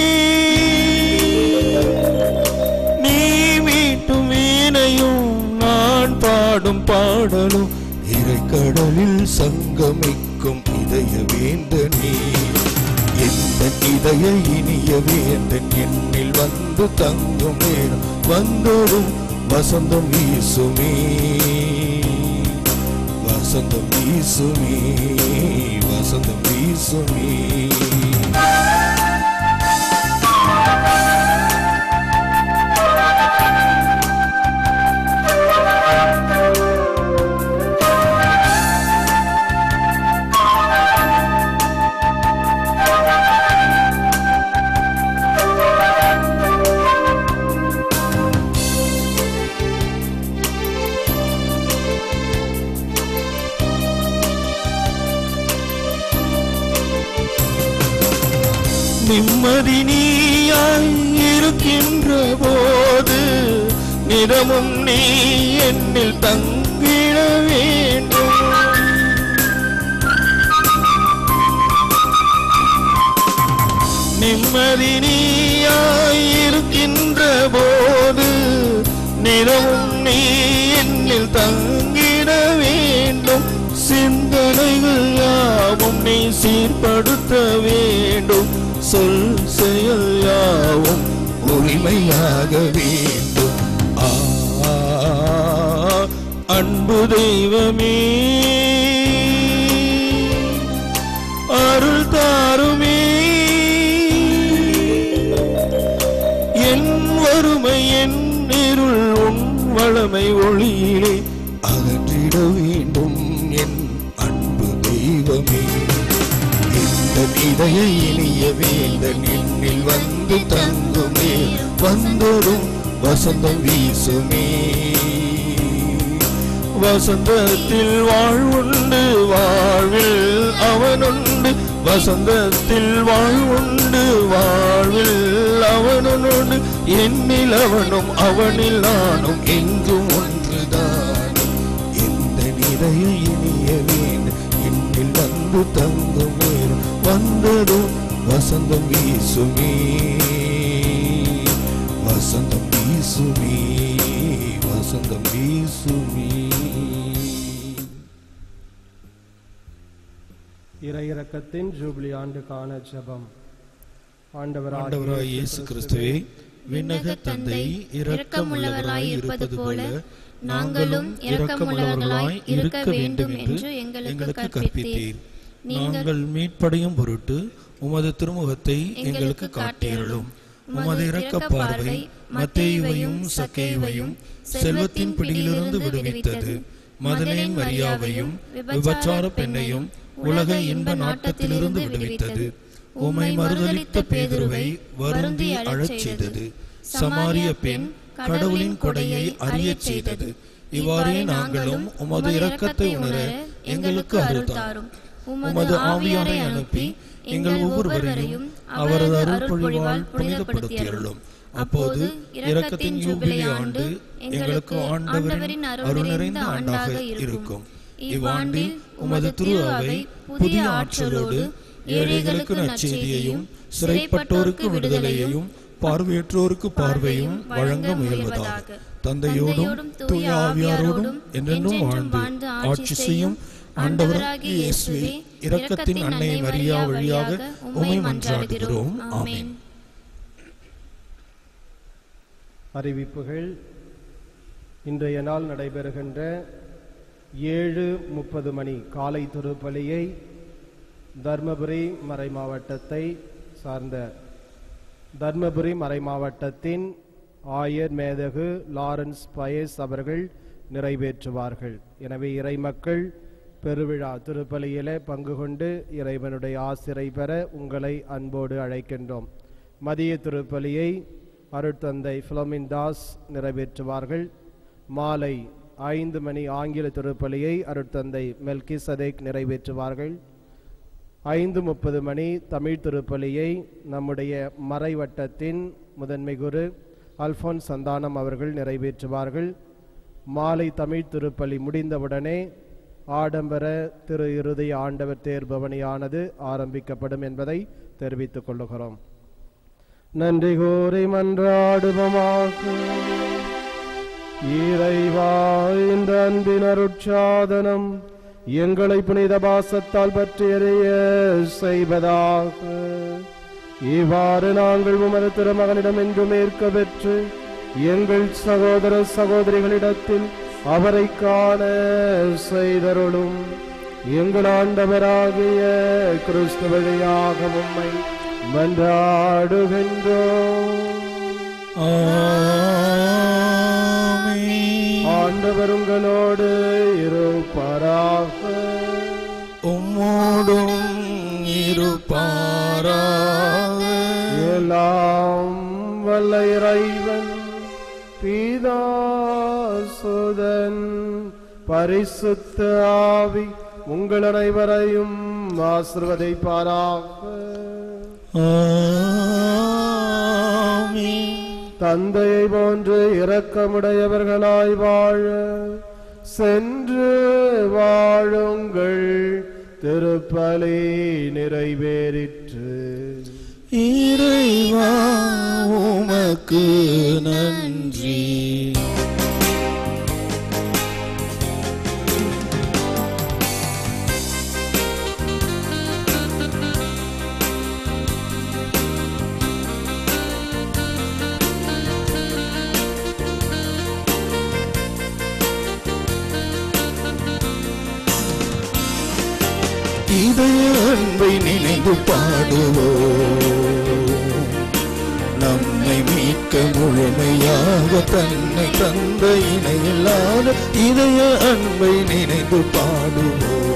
நீ மீட்டும் வீணையும் நான் பாடும் பாடலும் இறைக்கடலில் சங்கமிக்கும் இதய வேந்தனே எந்த இதய இனிய வேந்தன் என்னில் வந்து தங்கும் நேரம் வந்தோடும் வசந்தம் வீசுமே வசந்தம் வீசுமே வசந்தம் வீசுமே நிம்மதி நீயாய் இருக்கின்ற போது நிறமும் நீ என்னில் தங்கிட வேண்டும் நிம்மதி நீயாய் இருக்கின்ற போது நிறமும் நீ என்னில் தங்கிட வேண்டும் சிந்தனைகள் யாவும் நீ சீர்படுத்த வேண்டும் சொல் செயல் யாவும் உரிமையாக வேண்டும் ஆ அன்பு தெய்வமே அருள் தாருமே என் வறுமை என் இருள் உன் வளமை ஒளியிலே அகற்றிட வேண்டும் என் அன்பு தெய்வமே இந்த இதய இனிய வேந்தன் என்னில் வந்து தங்குமே வந்தோடும் வசந்தம் வீசுமே வசந்தத்தில் வாழ்வுண்டு வாழ்வில் அவனுண்டு வசந்தத்தில் வாழ்வுண்டு வாழ்வில் அவனுண்டு என்னில் அவனும் அவனில் நானும் எங்கும் ஒன்றுதான் எந்த நிறைய இனிய வேண்டும் என்னில் வந்து தங்கும் நேரம் வந்ததும் வசந்தம் வீசுமே வசந்தம் வீசுமே வசந்தம் வீசுமே இறையிறக்கத்தின் ஜூபிலி ஆண்டுக்கான ஜெபம் ஆண்டவராகிய ஆண்டவராய் இயேசு கிறிஸ்துவே விண்ணக தந்தை இரக்கமுள்ளவராய் இருப்பது போல நாங்களும் இரக்கமுள்ளவர்களாய் இருக்க வேண்டும் என்று எங்களுக்கு கற்பித்தீர் நாங்கள் மீட்படையும் பொருட்டு உமது திருமுகத்தை எங்களுக்கு காட்டியருளும் உமது இரக்க பார்வை மத்தேயுவையும் சக்கேயுவையும் செல்வத்தின் பிடியிலிருந்து விடுவித்தது மதலேன் மரியாவையும் விபச்சார பெண்ணையும் உலக இன்ப நாட்டத்திலிருந்து விடுவித்தது உமை மறுதலித்த பேதுருவை வருந்தி அழச் செய்தது சமாரிய பெண் கடவுளின் கொடையை அறியச் செய்தது இவ்வாறே நாங்களும் உமது இரக்கத்தை உணர எங்களுக்கு அருள்தாரும் உமது ஆவியாரை அனுப்பி எங்கள் ஒவ்வொருவரையும் அவரது அருள் பொழிவால் புனிதப்படுத்தியருளும் அப்போது இரக்கத்தின் யூபிலி ஆண்டு எங்களுக்கு ஆண்டவரின் அருள் நிறைந்த ஆண்டாக இருக்கும் இவ்வாண்டில் உமது திரு அவை புதிய ஆற்றலோடு ஏழைகளுக்கு நற்செய்தியையும் சிறைப்பட்டோருக்கு விடுதலையையும் பார்வையற்றோருக்கு பார்வையும் வழங்க முயல்வதாக தந்தையோடும் தூய ஆவியாரோடும் என்றென்றும் வாழ்ந்து ஆட்சி செய்யும் ஆண்டவராகிய இயேசுவே இரக்கத்தின் அன்னை மரியா வழியாக உமை மன்றாடுகிறோம் ஆமென் அறிவிப்புகள் இன்றைய நாள் நடைபெறுகின்ற ஏழு முப்பது மணி காலை திருப்பலியை தர்மபுரி மறை மாவட்டத்தை சார்ந்த தர்மபுரி மறை மாவட்டத்தின் ஆயர் மேதகு லாரன்ஸ் பயஸ் அவர்கள் நிறைவேற்றுவார்கள் எனவே இறைமக்கள் பெருவிழா திருப்பலியிலே பங்கு கொண்டு இறைவனுடைய ஆசிரை பெற உங்களை அன்போடு அழைக்கின்றோம் மதிய திருப்பலியை அருட்தந்தை பிலோமின் தாஸ் நிறைவேற்றுவார்கள் மாலை ஐந்து மணி ஆங்கில திருப்பலியை அருட்தந்தை மெல்கி சதேக் நிறைவேற்றுவார்கள் ஐந்து முப்பது மணி தமிழ் திருப்பலியை நம்முடைய மறைவட்டத்தின் முதன்மை குரு அல்போன்ஸ் சந்தானம் அவர்கள் நிறைவேற்றுவார்கள் மாலை தமிழ் திருப்பலி முடிந்தவுடனே ஆடம்பர திரு இருதய ஆண்டவர் தேர்பவனியானது ஆரம்பிக்கப்படும் என்பதை தெரிவித்துக் கொள்ளுகிறோம் நன்றி கூறி மன்றாடுவோமாக இறைவா இந்த அன்பின் அருட்சாதனம் எங்களை புனித பாசத்தால் பற்றி எறிய செய்வதாக இவ்வாறு நாங்கள் உமது திருமகனிடம் என்றும் ஏற்க பெற்று எங்கள் சகோதர சகோதரிகளிடத்தில் அவரை காண செய்தருளும் எங்கள் ஆண்டவராகிய கிறிஸ்து வழியாக உம்மை மன்றாடுகின்றோம் ஆமென். ஆண்டவர் உங்களோடு இருப்பாராக உம்மோடும் இருப்பாராக எல்லாம் வல்ல இறைவன் பீதாசுதன் பரிசுத்த ஆவி உங்கள் அனைவரையும் ஆசிர்வதிப்பாராக ஆமென். தந்தையை போன்று இரக்கமுடையவர்களாய் வாழ சென்று வாழுங்கள் திருப்பலி நிறைவேறிற்று இறைவா உமக்கு நன்றி இதய அன்பை நினைந்து பாடுவோம் நம்மை மீட்க முழுமையாக தன்னை தந்த இணையில்லாத இதய அன்பை நினைந்து பாடுவோம்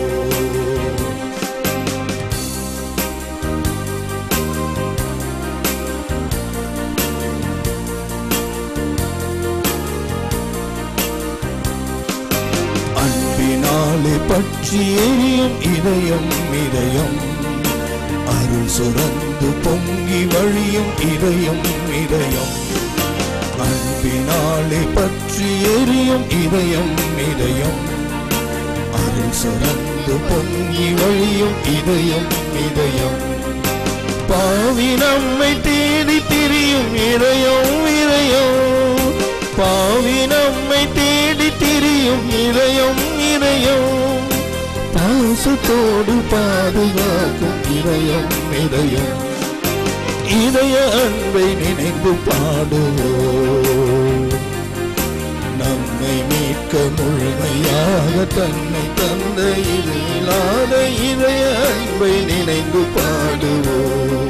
அன்பினாலே பற்றி எரியும் இதயம் இதயம் அருள் சுரந்து பொங்கி வழியும் இதயம் இதயம் அன்பினாலே பற்றி எரியும் இதயம் இதயம் அருள் சுரந்து பொங்கி வழியும் இதயம் இதயம் பாவி நம்மை தேடி திரியும் இதயம் இதயம் பாவி நம்மை தேடி திரியும் இதயம் இதயம் பாசத்தோடு பாதுகாக்கும் இதயம் இதயம் இதய அன்பை நினைந்து பாடுவோம் நம்மை மீட்க முழுமையாக தன்னை தந்த இது இல்லாத இதய அன்பை நினைந்து பாடுவோம்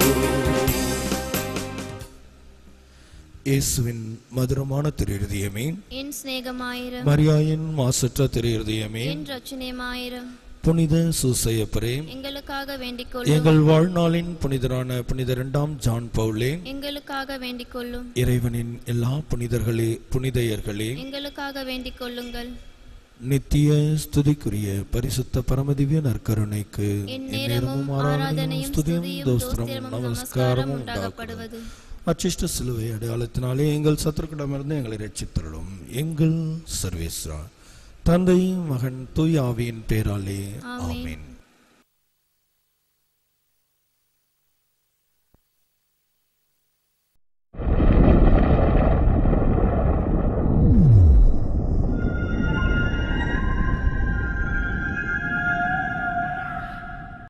இயேசுவின் மதுரமான திருஇருதியமே என் சிநேகமாயிரம் மரியாயின் மாசற்ற திருஇருதியமே என் ரட்சணியமாயிரம் புனித சூசையப்பரே எங்களுக்காக வேண்டிக் கொள்ளும் எங்கள் வாழ்நாளின் புனிதரான புனித இரண்டாம் ஜான் பவுலே எங்களுக்காக வேண்டிக் கொள்ளும் இறைவனின் எல்லா புனிதர்களே புனிதையர்களே எங்களுக்காக வேண்டிக் கொள்ளுங்கள் நித்திய ஸ்துதிக்குரிய பரிசுத்த பரமதிவ்ய நற்கருணைக்கு என் நேரமும் ஆராதனையும் ஸ்துதியும் ஸ்துதியும் தோஸ்திரம் தோஸ்திரமும் நமஸ்காரமும் நமஸ்காரமும் உண்டாகப்படுவது உண்டாகப்படுவது அச்சிஷ்ட சிலுவை அடையாளத்தினாலே எங்கள் சத்துருக்கிடமிருந்து எங்களை ரட்சித்தருளும் எங்கள் சர்வேஸ்வரா தந்தை மகன் தூய் ஆவியின் பேராலே ஆமென். ஆமென்